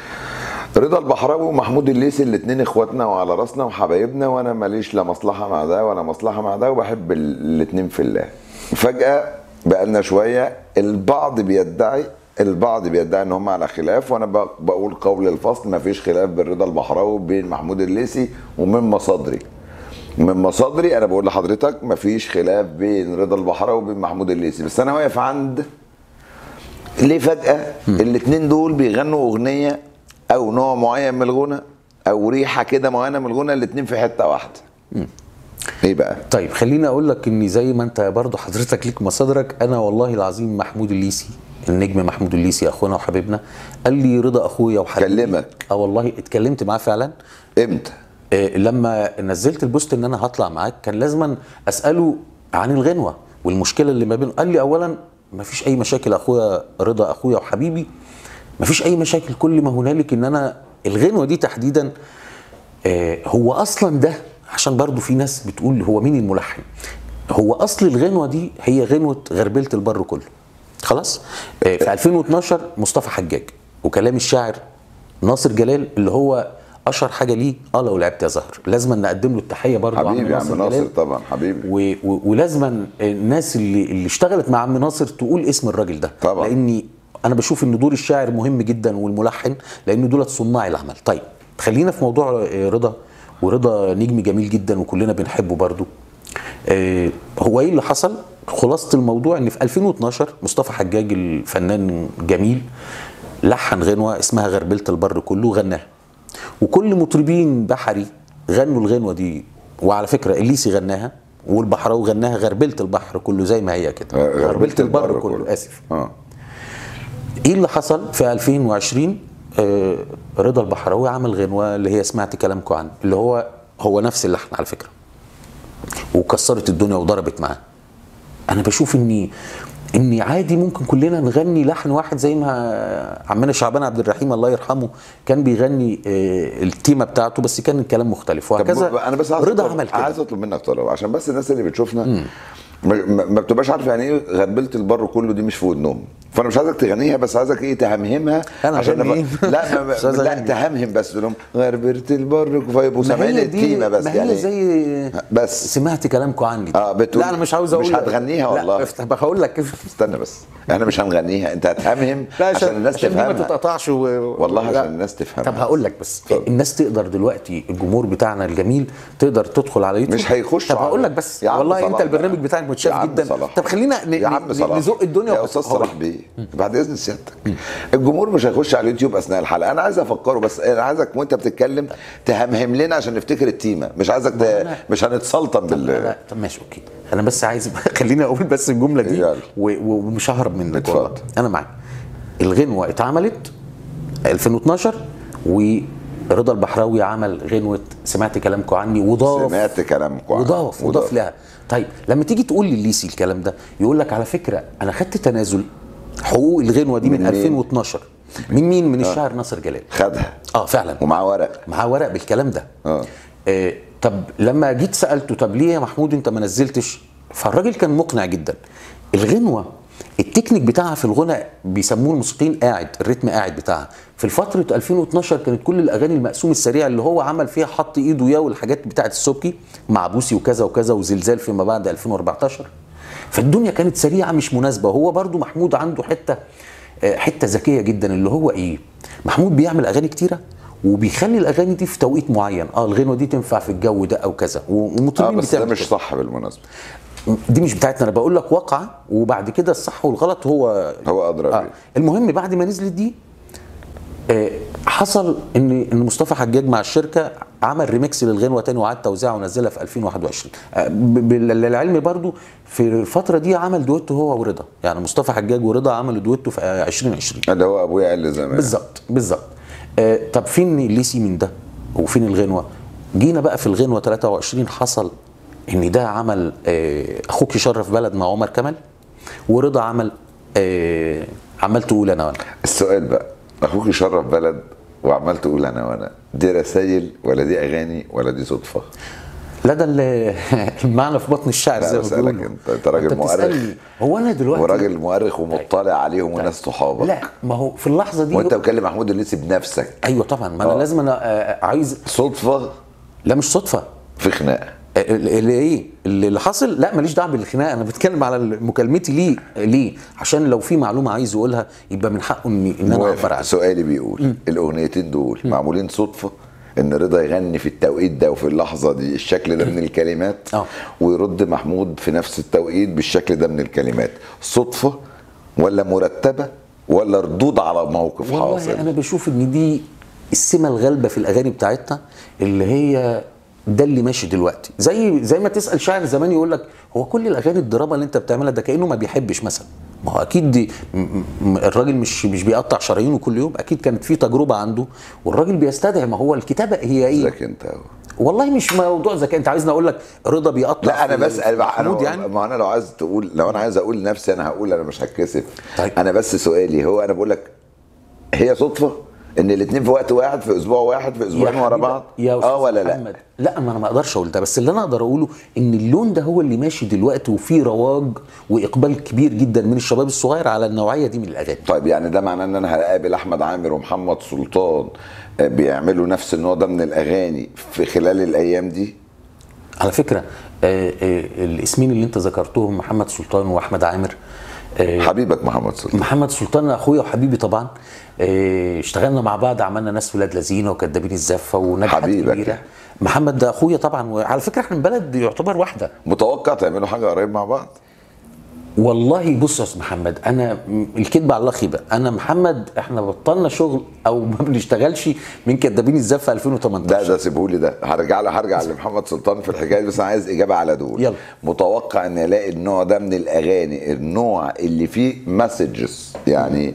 رضا البحراوي ومحمود الليثي الاثنين اخواتنا وعلى راسنا وحبايبنا وانا ماليش لا مصلحه مع ده ولا مصلحه مع ده وبحب الاثنين في الله فجاه بقالنا شويه البعض بيدعي البعض بيدعي ان هم على خلاف وانا ب- بقول قول الفصل ما فيش خلاف بين رضا البحراوي وبين محمود الليثي ومن مصادري من مصادري انا بقول لحضرتك ما فيش خلاف بين رضا البحراوي وبين محمود الليثي بس انا واقف عند ليه فجأة الاتنين دول بيغنوا أغنية أو نوع معين من الغنى أو ريحة كده معينة من الغنى الاتنين في حتة واحدة إيه بقى؟ طيب خليني اقول لك ان زي ما انت برضو حضرتك ليك مصادرك انا والله العظيم محمود الليثي النجم محمود الليثي اخونا وحبيبنا قال لي رضا اخويا وحبيبي كلمك. اه والله اتكلمت معاه فعلا إمتى؟ آه، لما نزلت البوست ان انا هطلع معاك كان لازما اساله عن الغنوه والمشكله اللي ما بينه قال لي اولا ما فيش اي مشاكل اخويا رضا اخويا وحبيبي ما فيش اي مشاكل كل ما هنالك ان انا الغنوه دي تحديدا آه، هو اصلا ده عشان برضو في ناس بتقول هو مين الملحن هو اصل الغنوه دي هي غنوه غربله البر كله خلاص آه، في 2012 مصطفى حجاج وكلام الشاعر ناصر جلال اللي هو اشهر حاجه ليه اه لو لعبت يا زهر لازم نقدم له التحيه برضو حبيبي يا عم ناصر جلال. طبعا حبيبي و... و... ولازما الناس اللي اللي اشتغلت مع عم ناصر تقول اسم الراجل ده طبعا. لاني انا بشوف ان دور الشاعر مهم جدا والملحن لان دولت صناع العمل طيب خلينا في موضوع آه، رضا ورضا نجم جميل جدا وكلنا بنحبه برضو آه، هو ايه اللي حصل خلاصه الموضوع ان في 2012 مصطفى حجاج الفنان جميل لحن غنوه اسمها غربله البر كله غناها وكل مطربين بحري غنوا الغنوه دي وعلى فكره الليسي غناها والبحراوي غناها غربله البحر كله زي ما هي كده آه، غربله البر كله اسف اه ايه اللي حصل في 2020 آه رضا البحراوي عمل غنوه اللي هي سمعت كلامكم عنه اللي هو هو نفس اللحن على فكره وكسرت الدنيا وضربت معاه انا بشوف اني اني عادي ممكن كلنا نغني لحن واحد زي ما عمنا شعبان عبد الرحيم الله يرحمه كان بيغني آه، التيمه بتاعته بس كان الكلام مختلف طب وهكذا انا بس عايز رضا أطلب- عمل كده عايز اطلب منك طلب عشان بس الناس اللي بتشوفنا ما, ما ما بتبقاش عارفه يعني ايه غربله البر كله دي مش في ودنهم فانا مش عايزك تغنيها بس عايزك ايه تهمهمها أنا عشان أغني أبقى- إيه؟ لا ما مش عايز لا أغني. تهمهم بس تقول لهم غربله البر فيبقوا ما سامعين هي دي التيمه بس ما هي يعني زي بس. سمعت كلامكم عني دي. آه، بتقول- لا انا مش عاوز اقول مش هتغنيها والله. لا افتح هقول لك استنى بس احنا مش هنغنيها انت هتهمهم لا عشان الناس عشان دي ما تفهمها تتقطعش و... والله لا. عشان الناس تفهمها طب هقول لك بس اتفضل. الناس تقدر دلوقتي الجمهور بتاعنا الجميل تقدر تدخل على يوتيوب مش هيخش طب على- هقول لك بس يا عم والله صلاح انت بقى. البرنامج بتاعك يا متشاف عم جدا صلاح. طب خلينا ن... يا عم ن- صلاح نزق الدنيا يا و- استاذ هقول. صلاح بيه بعد اذن سيادتك الجمهور مش هيخش على اليوتيوب اثناء الحلقه انا عايز افكره بس انا عايزك وانت بتتكلم تهمهم لنا عشان نفتكر التيمه مش عايزك ت... مش هنتسلطن لا بال لا طب ماشي اوكي انا بس عايز خليني اقول بس الجمله دي يلا. و- و- ومش ههرب منك اتفضل. والله انا معاك الغنوه اتعملت 2012 ورضا البحراوي عمل غنوه سمعت كلامكم عني وضاف سمعت كلامكم عنه. وضاف وضاف لها طيب لما تيجي تقول لليسي الكلام ده يقول لك على فكره انا خدت تنازل حقوق الغنوه دي من, من مين؟ 2012 من مين من الشاعر ناصر جلال خدها اه فعلا ومعاه ورق معاه ورق بالكلام ده اه آه طب لما جيت سالته طب ليه يا محمود انت ما نزلتش فالراجل كان مقنع جدا الغنوه التكنيك بتاعها في الغنى بيسموه الموسيقيين قاعد الريتم قاعد بتاعها في فتره 2012 كانت كل الاغاني المقسوم السريع اللي هو عمل فيها حط ايده يا والحاجات بتاعه السبكي مع بوسي وكذا وكذا وزلزال فيما بعد 2014 فالدنيا كانت سريعه مش مناسبه هو برضو محمود عنده حته آه، حته ذكيه جدا اللي هو ايه محمود بيعمل اغاني كتيره وبيخلي الاغاني دي في توقيت معين اه الغنوه دي تنفع في الجو ده او كذا اه ومطربين بس ده بتعمل مش كده. صح بالمناسبه دي مش بتاعتنا انا بقول لك واقعه وبعد كده الصح والغلط هو هو ادرى آه. بيه المهم بعد ما نزلت دي آه، حصل ان ان مصطفى حجاج مع الشركه عمل ريميكس للغنوه تاني وعاد توزيعها ونزلها في 2021 آه، ب- ب- للعلم برضو في الفتره دي عمل دويتو هو ورضا يعني مصطفى حجاج ورضا عملوا دويتو في آه، 2020 اللي هو ابويا قال لي زمان بالظبط بالظبط آه طب فين الليسي من ده وفين الغنوه جينا بقى في الغنوه 23 حصل ان ده عمل آه، اخوك يشرف بلد مع عمر كمال ورضا عمل آه، عمال تقول انا وانا السؤال بقى اخوك يشرف بلد وعمال تقول انا وانا دي رسايل ولا دي اغاني ولا دي صدفه لا ده ال- المعنى في بطن الشعر لا، زي ما بسألك بيقولوا انت- انت راجل مؤرخ. بتسألني، هو انا دلوقتي وراجل مؤرخ ومطلع عليهم وناس صحابك لا ما هو في اللحظه دي وانت بتكلم محمود الليثي بنفسك ايوه طبعا ما انا آه. لازم انا آه، عايز صدفه لا مش صدفه في خناقه اللي اللي ايه اللي حصل لا ماليش دعوه بالخناقه انا بتكلم على مكالمتي ليه ليه عشان لو في معلومه عايز اقولها يبقى من حقه ان ان انا اعبر موافق عنها سؤالي بيقول الاغنيتين دول معمولين صدفه ان رضا يغني في التوقيت ده وفي اللحظه دي الشكل ده من الكلمات آه. ويرد محمود في نفس التوقيت بالشكل ده من الكلمات صدفه ولا مرتبه ولا ردود على موقف والله حاصل انا بشوف ان دي السمه الغالبه في الاغاني بتاعتنا اللي هي ده اللي ماشي دلوقتي زي زي ما تسال شاعر زمان يقول لك هو كل الاغاني الدراما اللي انت بتعملها ده كانه ما بيحبش مثلا ما هو اكيد دي م- م- الراجل مش مش بيقطع شرايينه كل يوم اكيد كانت في تجربه عنده والراجل بيستدعي ما هو الكتابه هي ايه ذاك انت أهو. والله مش موضوع ذكاء انت عايزني اقول لك رضا بيقطع لا انا في- بسال في بقى محمود انا يعني ما انا لو عايز تقول لو انا عايز اقول نفسي انا هقول انا مش هتكسف طيب. انا بس سؤالي هو انا بقول لك هي صدفه ان الاثنين في وقت واحد في اسبوع واحد في اسبوعين ورا حبيبي- بعض يا اه أستاذ ولا لا محمد. لا ما انا ما اقدرش اقول ده بس اللي انا اقدر اقوله ان اللون ده هو اللي ماشي دلوقتي وفيه رواج واقبال كبير جدا من الشباب الصغير على النوعيه دي من الاغاني طيب يعني ده معناه ان انا هقابل احمد عامر ومحمد سلطان آه، بيعملوا نفس النوع ده من الاغاني في خلال الايام دي على فكره آه، آه، الاسمين اللي انت ذكرتهم محمد سلطان واحمد عامر آه، حبيبك محمد سلطان محمد سلطان اخويا وحبيبي طبعا آه، اشتغلنا مع بعض عملنا ناس ولاد لذينه وكدابين الزفه ونجحت حبيبك كبيره يعني. محمد ده اخويا طبعا وعلى فكره احنا من بلد يعتبر واحده متوقع تعملوا حاجه قريب مع بعض والله بص يا استاذ محمد انا م- الكذب على الله خيبه انا محمد احنا بطلنا شغل او ما بنشتغلش من كدابين الزفه ده 2018 ده سيبهولي ده هرجع له هرجع لمحمد سلطان في الحكايه دي، بس انا عايز اجابه على دول يلا. متوقع ان الاقي النوع ده من الاغاني النوع اللي فيه مسجز يعني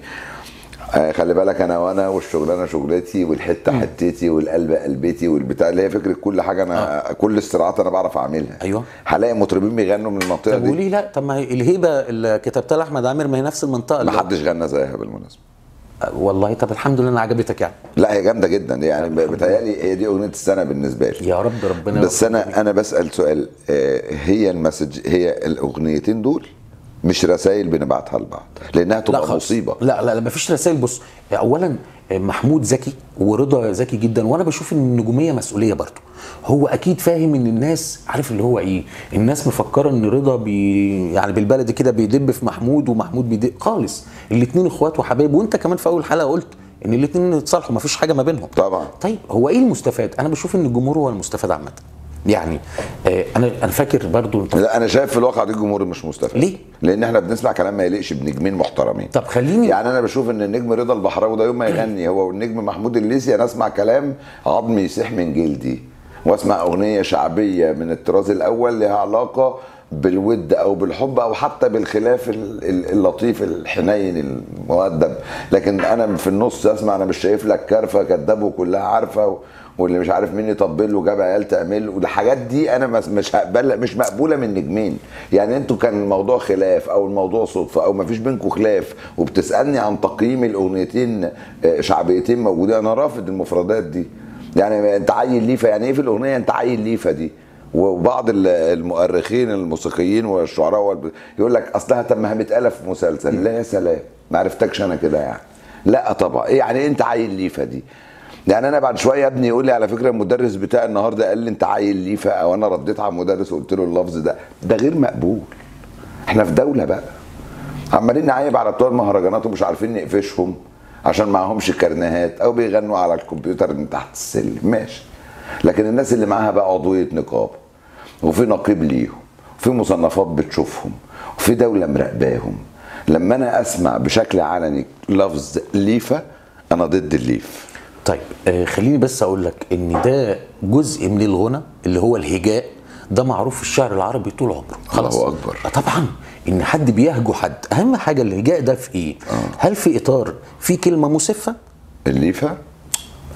آه خلي بالك انا وانا والشغلانه شغلتي والحته حتتي والقلب قلبتي والبتاع اللي هي فكره كل حاجه انا آه. كل الصراعات انا بعرف اعملها أيوة. هلاقي مطربين بيغنوا من المنطقه طب دي وليه لا طب ما هي الهيبه اللي كتبتها لاحمد عامر ما هي نفس المنطقه ما اللي- حدش غنى زيها بالمناسبه أه، والله طب الحمد لله انها عجبتك يعني لا هي جامده جدا يعني بتهيألي هي دي اغنيه السنه بالنسبه لي يا رب ربنا بس يوفقك. انا انا بسال سؤال آه، هي المسج هي الاغنيتين دول مش رسائل بنبعتها لبعض لانها لا تبقى خالص. مصيبه لا لا لا مفيش رسائل بص اولا محمود ذكي ورضا ذكي جدا وانا بشوف ان النجوميه مسؤوليه برضه هو اكيد فاهم ان الناس عارف اللي هو ايه الناس مفكره ان رضا بي يعني بالبلدي كده بيدب في محمود ومحمود بيدب خالص الاثنين اخوات وحبايب وانت كمان في اول حلقه قلت ان الاثنين اتصالحوا مفيش حاجه ما بينهم طبعا طيب هو ايه المستفاد انا بشوف ان الجمهور هو المستفاد عامه يعني آه انا انا فاكر برضو انت لا انا شايف في الواقع دي الجمهور مش مستفاد ليه؟ لان احنا بنسمع كلام ما يليقش بنجمين محترمين طب خليني يعني انا بشوف ان النجم رضا البحراوي ده يوم ما يغني هو والنجم محمود الليثي انا اسمع كلام عظمي يسيح من جلدي واسمع اغنيه شعبيه من الطراز الاول لها علاقه بالود او بالحب او حتى بالخلاف ال- ال- اللطيف الحنين المؤدب لكن انا في النص اسمع انا مش شايف لك كرفه كداب وكلها عارفه و- واللي مش عارف مين يطبل له جاب عيال تعمل والحاجات دي انا مس- مش هقبل مش مقبوله من نجمين يعني انتوا كان الموضوع خلاف او الموضوع صدفه او ما فيش بينكم خلاف وبتسالني عن تقييم الاغنيتين آه، شعبيتين موجودين انا رافض المفردات دي يعني انت عيل ليفه يعني ايه في الاغنيه انت عيل ليفه دي وبعض ال- المؤرخين الموسيقيين والشعراء والب- يقول لك اصلها تم متقاله في مسلسل لا يا سلام ما عرفتكش انا كده يعني لا طبعا إيه يعني انت عيل ليفه دي يعني انا بعد شويه ابني يقول لي على فكره المدرس بتاعي النهارده قال لي انت عيل ليفه او انا رديت على المدرس وقلت له اللفظ ده ده غير مقبول احنا في دوله بقى عمالين نعيب على بتوع المهرجانات ومش عارفين نقفشهم عشان معهمش كارنيهات او بيغنوا على الكمبيوتر من تحت السلم ماشي لكن الناس اللي معاها بقى عضويه نقابه وفي نقيب ليهم وفي مصنفات بتشوفهم وفي دوله مراقباهم لما انا اسمع بشكل علني لفظ ليفه انا ضد الليف طيب آه خليني بس اقول لك ان ده جزء من الغنى اللي هو الهجاء ده معروف في الشعر العربي طول عمره خلاص الله أكبر. آه طبعا ان حد بيهجو حد اهم حاجه الهجاء ده في ايه هل في اطار في كلمه مسفه الليفه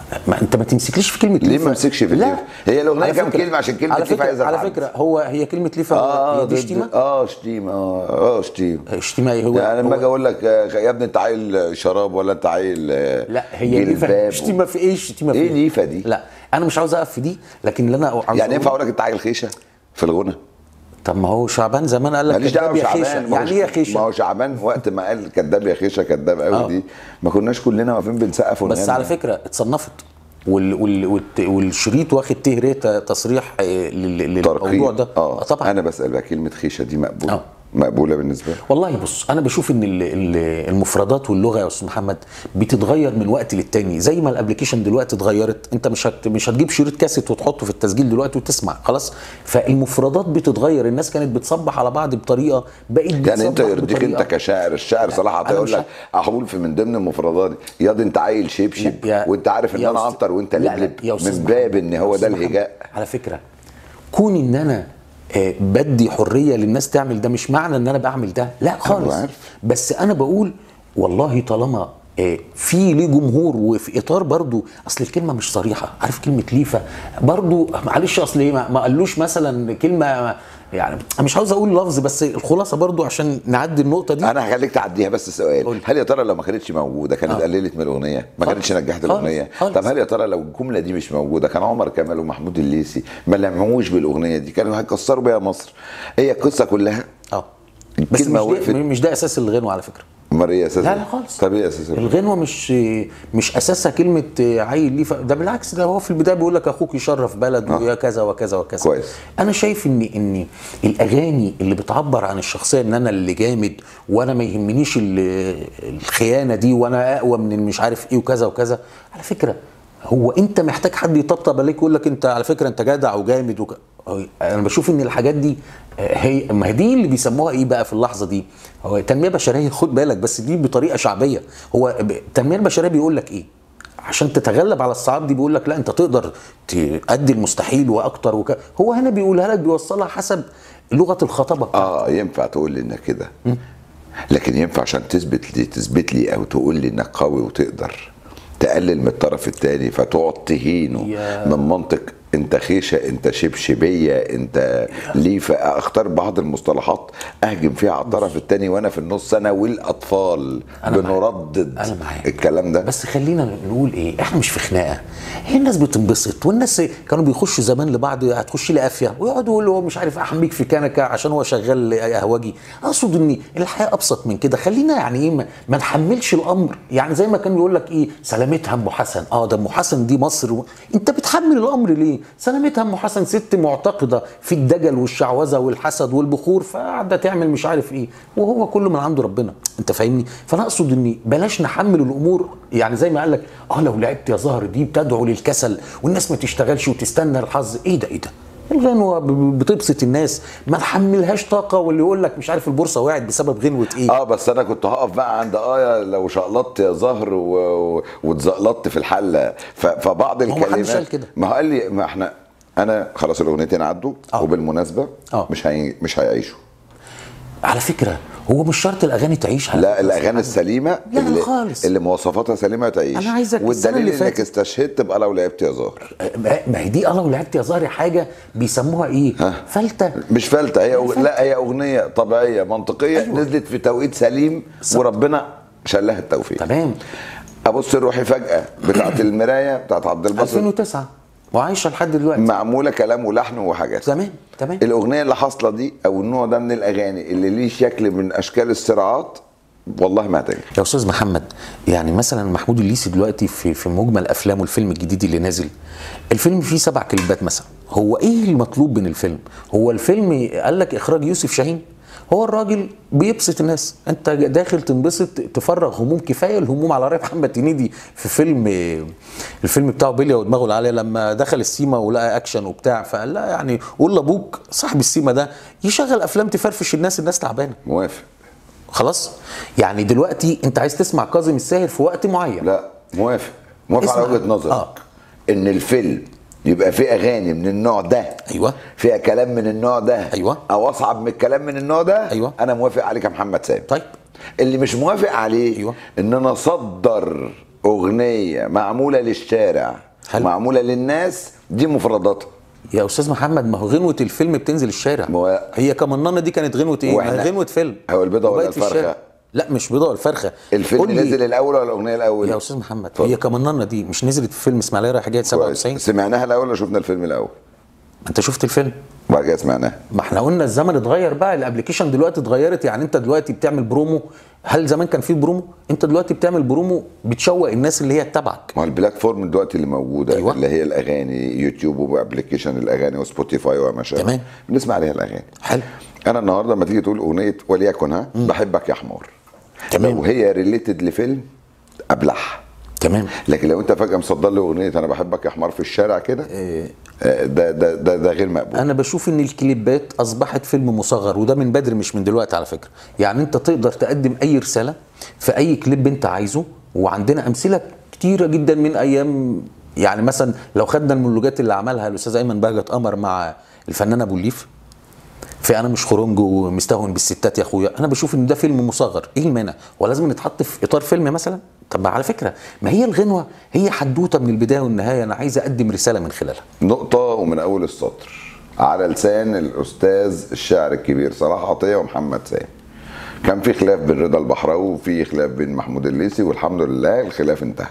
ما انت ما تمسكليش في كلمه ليه ليفا ما امسكش في لا. الليفا؟ هي الأغنية على كام فكرة- كلمة عشان كلمة على ليفا فكرة عايزة على تعدي. فكره هو هي كلمه ليفا اه هي دي ضد- شتيمه اه شتيمه اه اه شتيمه شتيمه ايه هو يعني لما هو- اجي اقول لك آه، يا ابني انت عيل شراب ولا انت عيل آه، لا هي ليفا جلباب شتيمه في ايه شتيمه في ايه ليفا دي؟ لا انا مش عاوز اقف في دي لكن اللي انا عاوز يعني ينفع أقوله- اقول لك انت عيل خيشه في الغنى؟ طب ما هو شعبان زمان قال لك ماليش دعوه كداب يا بشعبان خيشه ما هو- يعني ايه يا ما خيشه هو شعبان وقت ما قال كداب يا خيشه كداب قوي آه. دي ما كناش كلنا واقفين بنسقف بس ونغني. على فكره اتصنفت وال وال والت- والشريط واخد تهريه تصريح آه، لل- ترقية. للموضوع ده اه طبعا انا بسال بقى كلمه خيشه دي مقبوله آه. مقبوله بالنسبه لك والله بص انا بشوف ان ال- ال- المفردات واللغه يا استاذ محمد بتتغير من وقت للتاني زي ما الابلكيشن دلوقتي اتغيرت انت مش هت مش هتجيب شريط كاسيت وتحطه في التسجيل دلوقتي وتسمع خلاص فالمفردات بتتغير الناس كانت بتصبح على بعض بطريقه بقيت يعني انت بتصبح يرضيك بطريقة. انت كشاعر الشاعر صلاح عطيه أنا يقول مش لك اقول في من ضمن المفردات ياض انت عيل شبشب يا- وانت عارف ان يا انا أستاذ- عنتر وانت لا، لا، لبلب يا أستاذ من محمد، باب ان يا هو ده أستاذ محمد، الهجاء على فكره كون ان انا آه، بدي حريه للناس تعمل ده مش معنى ان انا بعمل ده لا خالص عارف. بس انا بقول والله طالما آه، في ليه جمهور وفي اطار برضو اصل الكلمه مش صريحه عارف كلمه ليفه برضو معلش اصل ايه ما ما قالوش مثلا كلمه يعني مش عاوز اقول لفظ بس الخلاصه برضو عشان نعدي النقطه دي انا هخليك تعديها بس سؤال قول. هل يا ترى لو ما كانتش موجوده كانت آه. قللت من الاغنيه ما خالص. كانتش نجحت خالص. الاغنيه خالص. طب هل يا ترى لو الجمله دي مش موجوده كان عمر كمال ومحمود الليثي ما لمعوش بالاغنيه دي كانوا هيكسروا بيها مصر هي القصه كلها اه بس الكلمة مش وقفت. ده مش ده اساس الغنوه على فكره امال ايه اساسا لا لا خالص طب ايه اساسا الغنوه مش مش اساسها كلمه عيل ليه ف- ده بالعكس ده هو في البدايه بيقول لك اخوك يشرف بلد ويا كذا وكذا وكذا كويس. انا شايف ان ان الاغاني اللي بتعبر عن الشخصيه ان انا اللي جامد وانا ما يهمنيش ال- الخيانه دي وانا اقوى من مش عارف ايه وكذا وكذا على فكره هو انت محتاج حد يطبطب عليك ويقول لك انت على فكره انت جدع وجامد وك... انا بشوف ان الحاجات دي آه، هي ما هي دي اللي بيسموها ايه بقى في اللحظه دي هو تنميه بشريه خد بالك بس دي بطريقه شعبيه هو ب- التنميه البشريه بيقول لك ايه عشان تتغلب على الصعاب دي بيقول لك لا انت تقدر تأدي المستحيل واكتر وك... هو هنا بيقولها لك بيوصلها حسب لغه الخطابه بتاعته اه ينفع تقول لي انك كده لكن ينفع عشان تثبت لي تثبت لي او تقول لي انك قوي وتقدر تقلل من الطرف الثاني فتقعد تهينه يا- من منطق انت خيشه انت شبشبيه انت ليفه اختار بعض المصطلحات اهجم فيها على الطرف الثاني وانا في النص انا والاطفال أنا معاك. بنردد أنا معاك. الكلام ده بس خلينا نقول ايه احنا مش في خناقه هي الناس بتنبسط والناس كانوا بيخشوا زمان لبعض هتخش لي قافيه ويقعدوا يقولوا هو مش عارف احميك في كنكه عشان هو شغال قهوجي اقصد ان الحياه ابسط من كده خلينا يعني ايه ما, ما نحملش الامر يعني زي ما كان بيقول لك ايه سلامتها ام حسن اه ده ام حسن دي مصر و... انت بتحمل الامر ليه سلامتها ام حسن ست معتقده في الدجل والشعوذه والحسد والبخور فقاعده تعمل مش عارف ايه وهو كله من عند ربنا انت فاهمني فانا اقصد ان بلاش نحمل الامور يعني زي ما قال لك اه لو لعبت يا زهر دي بتدعو للكسل والناس ما تشتغلش وتستنى الحظ ايه ده ايه ده الغنوه ب- ب- بتبسط الناس ما نحملهاش طاقه واللي يقول لك مش عارف البورصه وقعت بسبب غنوه ايه اه بس انا كنت هقف بقى عند اه لو شقلطت يا زهر و... و- واتزقلطت في الحله ف... فبعض هو محدش الكلمات قال كده. ما هو قال لي ما احنا انا خلاص الاغنيتين عدوا آه. وبالمناسبه آه. مش هي... مش هيعيشوا على فكره هو مش شرط الاغاني تعيش على لا فكرة. الاغاني السليمه لا، لا اللي, خالص. اللي مواصفاتها سليمه تعيش أنا عايزك السنة والدليل اللي انك فاتت- استشهدت بقى لو لعبت يا زهر ما ما هي دي اه لو لعبت يا زهري حاجه بيسموها ايه ها. فلته مش فلتة هي أغ... فلتة. لا هي اغنيه طبيعيه منطقيه أيوة. أيوة. نزلت في توقيت سليم وربنا شلها التوفيق تمام ابص روحي فجاه بتاعت المرايه بتاعت عبد الباسط 2009 وعايشه لحد دلوقتي معموله كلام ولحن وحاجات تمام تمام الاغنيه اللي حاصله دي او النوع ده من الاغاني اللي ليه شكل من اشكال الصراعات والله ما هتنجح يا استاذ محمد يعني مثلا محمود الليثي دلوقتي في في مجمل افلامه الفيلم الجديد اللي نازل الفيلم فيه سبع كليبات مثلا هو ايه المطلوب من الفيلم هو الفيلم قال لك اخراج يوسف شاهين هو الراجل بيبسط الناس انت داخل تنبسط تفرغ هموم كفايه الهموم على راي محمد هنيدي في فيلم الفيلم بتاعه بيليا ودماغه العاليه لما دخل السيما ولقى اكشن وبتاع فقال لا يعني قول لابوك صاحب السيما ده يشغل افلام تفرفش الناس الناس تعبانه موافق خلاص يعني دلوقتي انت عايز تسمع كاظم الساهر في وقت معين لا موافق موافق على اسمع. وجهه نظرك آه. ان الفيلم يبقى فيه اغاني من النوع ده ايوه فيها كلام من النوع ده أيوة. او اصعب من الكلام من النوع ده أيوة. انا موافق عليك يا محمد سامي طيب اللي مش موافق عليه أيوة. ان انا اصدر اغنيه معموله للشارع حلو. معموله للناس دي مفرداتها يا استاذ محمد ما هو غنوه الفيلم بتنزل الشارع ما هو- هي كمنانه دي كانت غنوه ايه؟ ما وإحنا- هي غنوه فيلم هو البيضة ولا وبقت في الفرخة؟ الشارع. لا مش بيضه ولا الفرخه الفيلم قول لي- نزل الاول ولا الاغنيه الاول يا استاذ محمد اتفضل. هي كمنانه دي مش نزلت في فيلم اسماعيليه رايح جاي 97 كويس. سمعناها الاول ولا شفنا الفيلم الاول انت شفت الفيلم وبعد كده سمعناها ما احنا قلنا الزمن اتغير بقى الابلكيشن دلوقتي اتغيرت يعني انت دلوقتي بتعمل برومو هل زمان كان في برومو انت دلوقتي بتعمل برومو بتشوق الناس اللي هي تتابعك ما هو البلاتفورم دلوقتي اللي موجوده أيوة. اللي هي الاغاني يوتيوب وابلكيشن الاغاني وسبوتيفاي وما شابه تمام. بنسمع عليها الاغاني حلو انا النهارده لما تيجي تقول اغنيه وليكن ها بحبك يا حمار تمام. لو هي ريليتد لفيلم ابلح تمام لكن لو انت فجاه مصدر لي اغنيه انا بحبك يا حمار في الشارع كده آه، ده ده ده, ده غير مقبول انا بشوف ان الكليبات اصبحت فيلم مصغر وده من بدري مش من دلوقتي على فكره يعني انت تقدر تقدم اي رساله في اي كليب انت عايزه وعندنا امثله كتيره جدا من ايام يعني مثلا لو خدنا المونولوجات اللي عملها الاستاذ ايمن بهجت قمر مع الفنان ابو الليف في انا مش خرنج ومستهون بالستات يا اخويا انا بشوف ان ده فيلم مصغر ايه المانع ولازم نتحط في اطار فيلم مثلا طب على فكره ما هي الغنوه هي حدوته من البدايه والنهايه انا عايز اقدم رساله من خلالها نقطة ومن أول السطر على لسان الأستاذ الشاعر الكبير صلاح عطية ومحمد سامي كان في خلاف بين رضا البحراوي وفي خلاف بين محمود الليثي والحمد لله الخلاف انتهى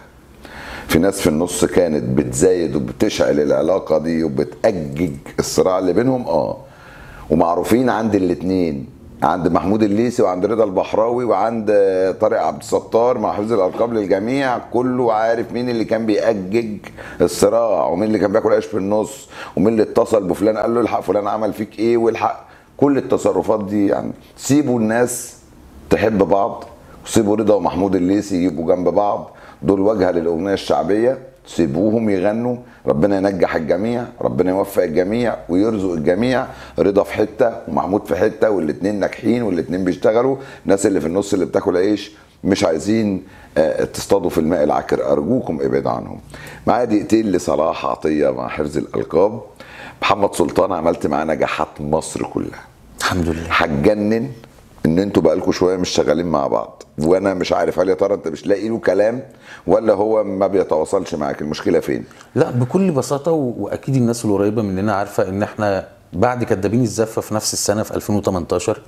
في ناس في النص كانت بتزايد وبتشعل العلاقة دي وبتأجج الصراع اللي بينهم اه ومعروفين عند الاتنين عند محمود الليثي وعند رضا البحراوي وعند طارق عبد الستار مع حفظ الالقاب للجميع كله عارف مين اللي كان بيأجج الصراع ومين اللي كان بياكل عيش في النص ومين اللي اتصل بفلان قال له الحق فلان عمل فيك ايه والحق كل التصرفات دي يعني سيبوا الناس تحب بعض وسيبوا رضا ومحمود الليثي يجيبوا جنب بعض دول واجهه للاغنيه الشعبيه سيبوهم يغنوا ربنا ينجح الجميع ربنا يوفق الجميع ويرزق الجميع رضا في حته ومحمود في حته والاتنين ناجحين والاتنين بيشتغلوا الناس اللي في النص اللي بتاكل عيش مش عايزين آه، تصطادوا في الماء العكر ارجوكم ابعد عنهم معايا دقيقتين لصلاح عطيه مع حرز الالقاب محمد سلطان عملت معاه نجاحات مصر كلها الحمد لله هتجنن ان انتوا بقالكوا شويه مش شغالين مع بعض وانا مش عارف هل يا ترى انت مش لاقي له كلام ولا هو ما بيتواصلش معاك المشكله فين لا بكل بساطه و- واكيد الناس القريبه مننا عارفه ان احنا بعد كدابين الزفه في نفس السنه في 2018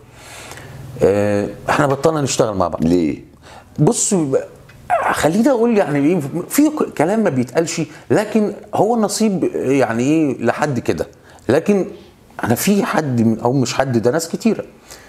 آه، احنا بطلنا نشتغل مع بعض ليه بص ب- خليني اقول يعني ايه في ك- كلام ما بيتقالش لكن هو النصيب يعني ايه لحد كده لكن انا في حد من- او مش حد ده ناس كتيره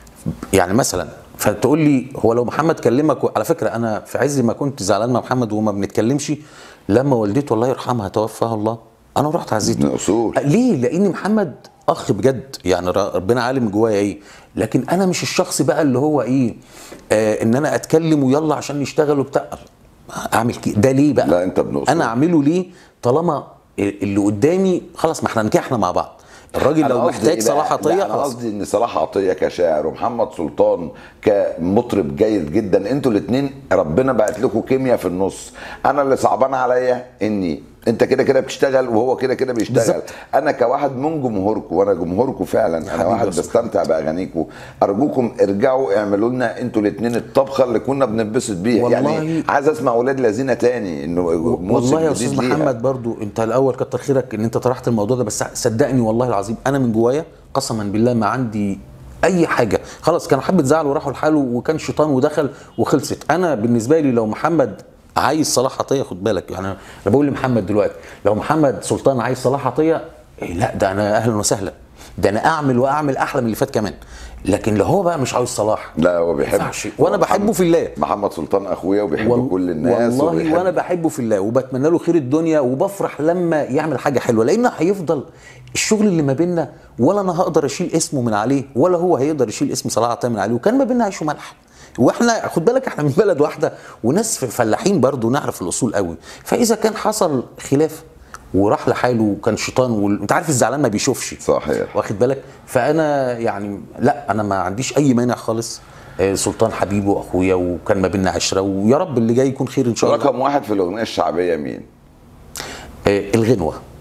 يعني مثلا فتقول لي هو لو محمد كلمك و- على فكره انا في عز ما كنت زعلان مع محمد وما بنتكلمش لما والدته الله يرحمها توفاها الله انا رحت عزيته من اصول ليه؟ لان محمد اخ بجد يعني ر- ربنا عالم جوايا ايه لكن انا مش الشخص بقى اللي هو ايه آه ان انا اتكلم ويلا عشان نشتغل وبتاع اعمل كده ده ليه بقى لا، أنت ابن أصول. انا اعمله ليه طالما اللي قدامي خلاص ما احنا نجحنا مع بعض الراجل أنا لو قصدي محتاج إيه بقى؟ صلاح لا، عطيه انا خلاص قصدي ان صلاح عطيه كشاعر ومحمد سلطان كمطرب جيد جدا انتوا الاثنين ربنا بعت لكم كيمياء في النص انا اللي صعبان عليا اني انت كده كده بتشتغل وهو كده كده بيشتغل بالظبط. انا كواحد من جمهوركم وانا جمهوركم فعلا انا حبيبي واحد يا أستاذ. بستمتع باغانيكم ارجوكم ارجعوا اعملوا لنا انتوا الاثنين الطبخه اللي كنا بننبسط بيها والله- يعني عايز اسمع ولاد لذينه تاني انه موسم والله يا جديد استاذ ليها. محمد برضو انت الاول كتر خيرك ان انت طرحت الموضوع ده بس صدقني والله العظيم انا من جوايا قسما بالله ما عندي اي حاجه خلاص كان حبه زعل وراحوا لحاله وكان شيطان ودخل وخلصت انا بالنسبه لي لو محمد عايز صلاح عطيه خد بالك يعني انا بقول لمحمد دلوقتي لو محمد سلطان عايز صلاح عطيه إيه لا ده انا اهلا وسهلا ده انا اعمل واعمل احلى من اللي فات كمان لكن لو هو بقى مش عاوز صلاح لا هو بيحب ينفعش. وأنا بحبه في الله. محمد سلطان اخويا وبيحب وال- كل الناس والله وبيحب- وانا بحبه في الله وبتمنى له خير الدنيا وبفرح لما يعمل حاجه حلوه لان هيفضل الشغل اللي ما بيننا ولا انا هقدر اشيل اسمه من عليه ولا هو هيقدر يشيل اسم صلاح عطيه من عليه وكان ما بيننا عيش وملح واحنا خد بالك احنا من بلد واحده وناس فلاحين برضو نعرف الاصول قوي فاذا كان حصل خلاف وراح لحاله وكان شيطان وال... انت عارف الزعلان ما بيشوفش صحيح واخد بالك فانا يعني لا انا ما عنديش اي مانع خالص آه، سلطان حبيبي واخويا وكان ما بيننا عشره ويا رب اللي جاي يكون خير ان شاء الله رقم واحد في الاغنيه الشعبيه مين؟ آه، الغنوه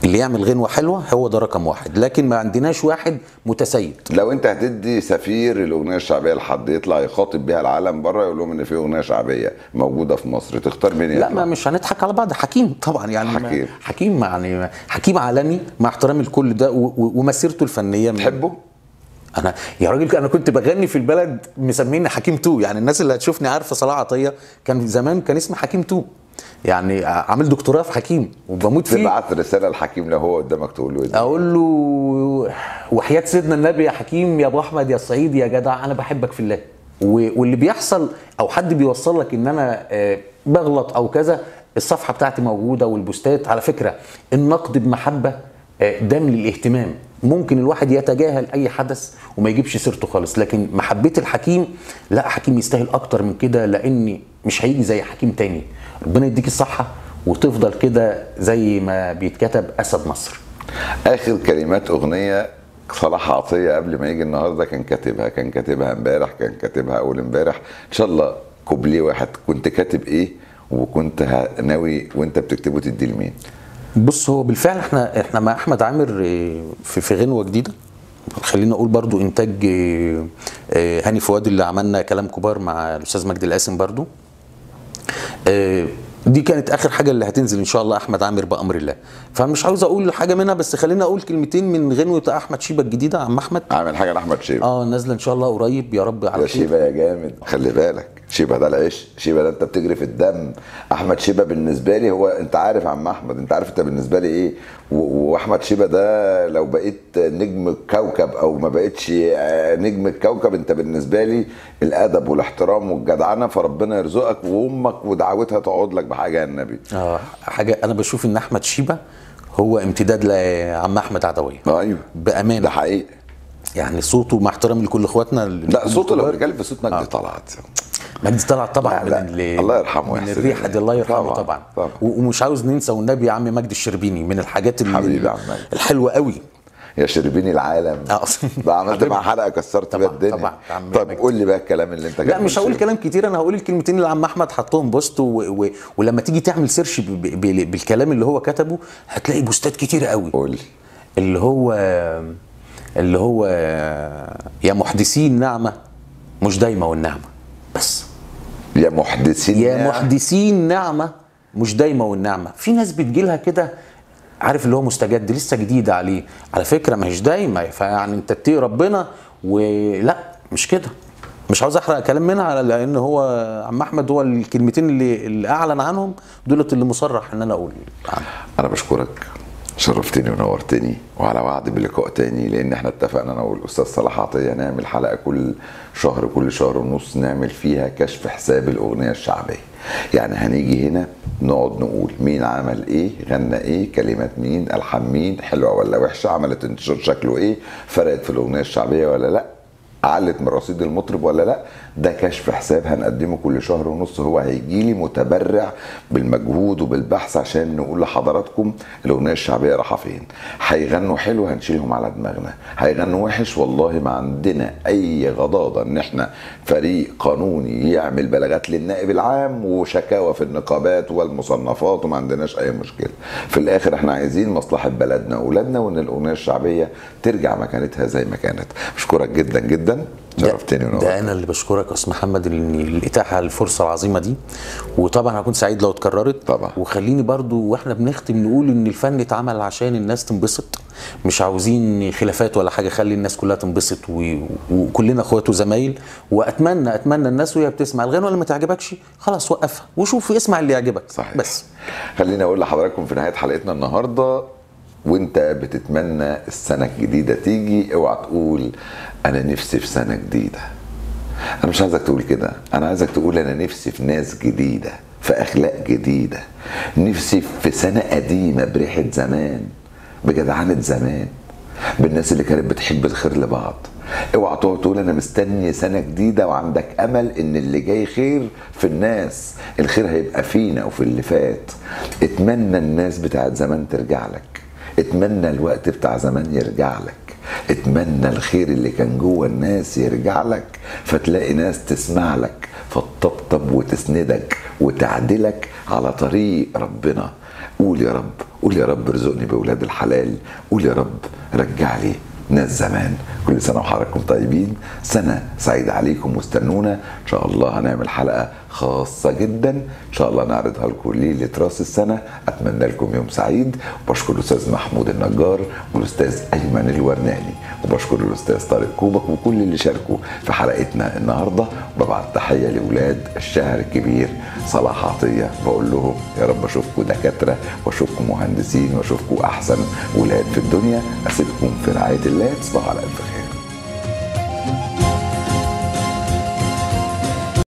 اللي يعمل غنوه حلوه هو ده رقم واحد لكن ما عندناش واحد متسيد لو انت هتدي سفير الاغنيه الشعبيه لحد يطلع يخاطب بيها العالم بره يقول لهم ان في اغنيه شعبيه موجوده في مصر تختار مين لا يطلع؟ ما مش هنضحك على بعض حكيم طبعا يعني ما- حكيم. حكيم يعني حكيم عالمي مع احترامي لكل ده و- و- ومسيرته الفنيه من- تحبه؟ انا يا راجل انا كنت بغني في البلد مسميني حكيم تو يعني الناس اللي هتشوفني عارفه صلاح عطيه كان زمان كان اسمي حكيم تو يعني عامل دكتوراه في حكيم وبموت فيه تبعت رساله لحكيم لو هو قدامك تقول له ايه؟ اقول له وحياه سيدنا النبي يا حكيم يا ابو احمد يا صعيدي يا جدع انا بحبك في الله و- واللي بيحصل او حد بيوصل لك ان انا آه، بغلط او كذا الصفحه بتاعتي موجوده والبوستات على فكره النقد بمحبه آه، ده من الاهتمام ممكن الواحد يتجاهل اي حدث وما يجيبش سيرته خالص لكن محبه الحكيم لا حكيم يستاهل اكتر من كده لان مش هيجي زي حكيم تاني ربنا يديك الصحه وتفضل كده زي ما بيتكتب اسد مصر اخر كلمات اغنيه صلاح عطيه قبل ما يجي النهارده كان كاتبها كان كاتبها امبارح كان كاتبها اول امبارح ان شاء الله كوبليه واحد كنت كاتب ايه وكنت ه- ناوي وانت بتكتبه تديه لمين؟ بص هو بالفعل احنا احنا مع احمد عامر اه، في في غنوه جديده خلينا اقول برضو انتاج اه، اه، هاني فؤاد اللي عملنا كلام كبار مع الاستاذ مجدي القاسم برضو اه، دي كانت اخر حاجه اللي هتنزل ان شاء الله احمد عامر بامر الله فمش عاوز اقول حاجه منها بس خلينا اقول كلمتين من غنوه احمد شيبه الجديده عم احمد عامل حاجه لاحمد شيبه اه نازله ان شاء الله قريب يا رب على يا خير شيبه يا جامد خلي بالك شيبه ده العيش شيبه ده انت بتجري في الدم احمد شيبه بالنسبه لي هو انت عارف عم احمد انت عارف انت بالنسبه لي ايه و- واحمد شيبه ده لو بقيت نجم الكوكب او ما بقتش آه، نجم الكوكب انت بالنسبه لي الادب والاحترام والجدعنه فربنا يرزقك وامك ودعوتها تقعد لك بحاجه يا النبي اه حاجه انا بشوف ان احمد شيبه هو امتداد لعم احمد عدويه ايوه بامانه ده حقيقي يعني صوته مع احترامي لكل اخواتنا لا صوته لو بيتكلم في صوت مجدي طلعت مجدي طلعت طبعا لا، لا. من ال- الله يرحمه من ويحسن الريحه دي الله يرحمه طبعاً، طبعا, طبعاً. و- ومش عاوز ننسى والنبي يا عم مجدي الشربيني من الحاجات اللي حبيبي يا عم مجدي. الحلوه قوي يا شربيني العالم اه ده عملت مع حلقه كسرت بيها طبعاً، الدنيا طبعاً، يا عم طب مجدي. قول لي بقى الكلام اللي انت لا جايبه مش هقول من كلام كتير انا هقول الكلمتين اللي عم احمد حطهم بوست و... و... ولما تيجي تعمل سيرش ب... ب... ب... بالكلام اللي هو كتبه هتلاقي بوستات كتيره قوي قول لي اللي هو اللي هو يا محدثين نعمه مش دايمه والنعمه بس يا محدثين يا محدثين نعمه مش دايمه والنعمه في ناس بتجيلها كده عارف اللي هو مستجد لسه جديده عليه على فكره مش دايما فيعني انت اتقي ربنا ولا مش كده مش عاوز احرق كلام منها على لان هو عم احمد هو الكلمتين اللي, اللي اعلن عنهم دولت اللي مصرح ان انا اقول عنهم انا بشكرك شرفتني ونورتني وعلى وعد بلقاء تاني لان احنا اتفقنا انا والاستاذ صلاح عطيه نعمل حلقه كل شهر كل شهر ونص نعمل فيها كشف حساب الاغنيه الشعبيه يعني هنيجي هنا نقعد نقول مين عمل ايه غنى ايه كلمات مين الحان مين حلوه ولا وحشه عملت انتشار شكله ايه فرقت في الاغنيه الشعبيه ولا لا علت من رصيد المطرب ولا لا ده كشف حساب هنقدمه كل شهر ونص هو هيجي لي متبرع بالمجهود وبالبحث عشان نقول لحضراتكم الاغنيه الشعبيه رايحه فين هيغنوا حلو هنشيلهم على دماغنا هيغنوا وحش والله ما عندنا اي غضاضه ان احنا فريق قانوني يعمل بلاغات للنائب العام وشكاوى في النقابات والمصنفات وما عندناش اي مشكله في الاخر احنا عايزين مصلحه بلدنا واولادنا وان الاغنيه الشعبيه ترجع مكانتها زي ما كانت بشكرك جدا جدا شرفتني ده ونورتني انا اللي بشكرك يا استاذ محمد ان الاتاحه الفرصه العظيمه دي وطبعا هكون سعيد لو اتكررت طبعا. وخليني برضو واحنا بنختم نقول ان الفن اتعمل عشان الناس تنبسط مش عاوزين خلافات ولا حاجه خلي الناس كلها تنبسط و... وكلنا اخوات وزمايل واتمنى اتمنى الناس وهي بتسمع الغنوه اللي ما تعجبكش خلاص وقفها وشوف اسمع اللي يعجبك صحيح بس خليني اقول لحضراتكم في نهايه حلقتنا النهارده وانت بتتمنى السنه الجديده تيجي اوعى تقول انا نفسي في سنه جديده انا مش عايزك تقول كده انا عايزك تقول انا نفسي في ناس جديده في اخلاق جديده نفسي في سنه قديمه بريحه زمان بجدعنه زمان بالناس اللي كانت بتحب الخير لبعض اوعى تقعد تقول انا مستني سنه جديده وعندك امل ان اللي جاي خير في الناس الخير هيبقى فينا وفي اللي فات اتمنى الناس بتاعت زمان ترجع لك اتمنى الوقت بتاع زمان يرجع لك اتمنى الخير اللي كان جوه الناس يرجع لك فتلاقي ناس تسمع لك فتطبطب وتسندك وتعدلك على طريق ربنا قول يا رب قول يا رب ارزقني بأولاد الحلال قول يا رب رجع لي ناس زمان كل سنة وحضراتكم طيبين سنة سعيدة عليكم واستنونا إن شاء الله هنعمل حلقة خاصة جدا إن شاء الله نعرضها لكم ليلة راس السنة أتمنى لكم يوم سعيد وبشكر الأستاذ محمود النجار والأستاذ أيمن الورناني وبشكر الأستاذ طارق كوبك وكل اللي شاركوا في حلقتنا النهاردة وببعت تحية لأولاد الشهر الكبير صلاح عطية بقول لهم يا رب أشوفكم دكاترة وأشوفكم مهندسين وأشوفكم أحسن ولاد في الدنيا أسيبكم في رعاية الله تصبحوا على ألف خير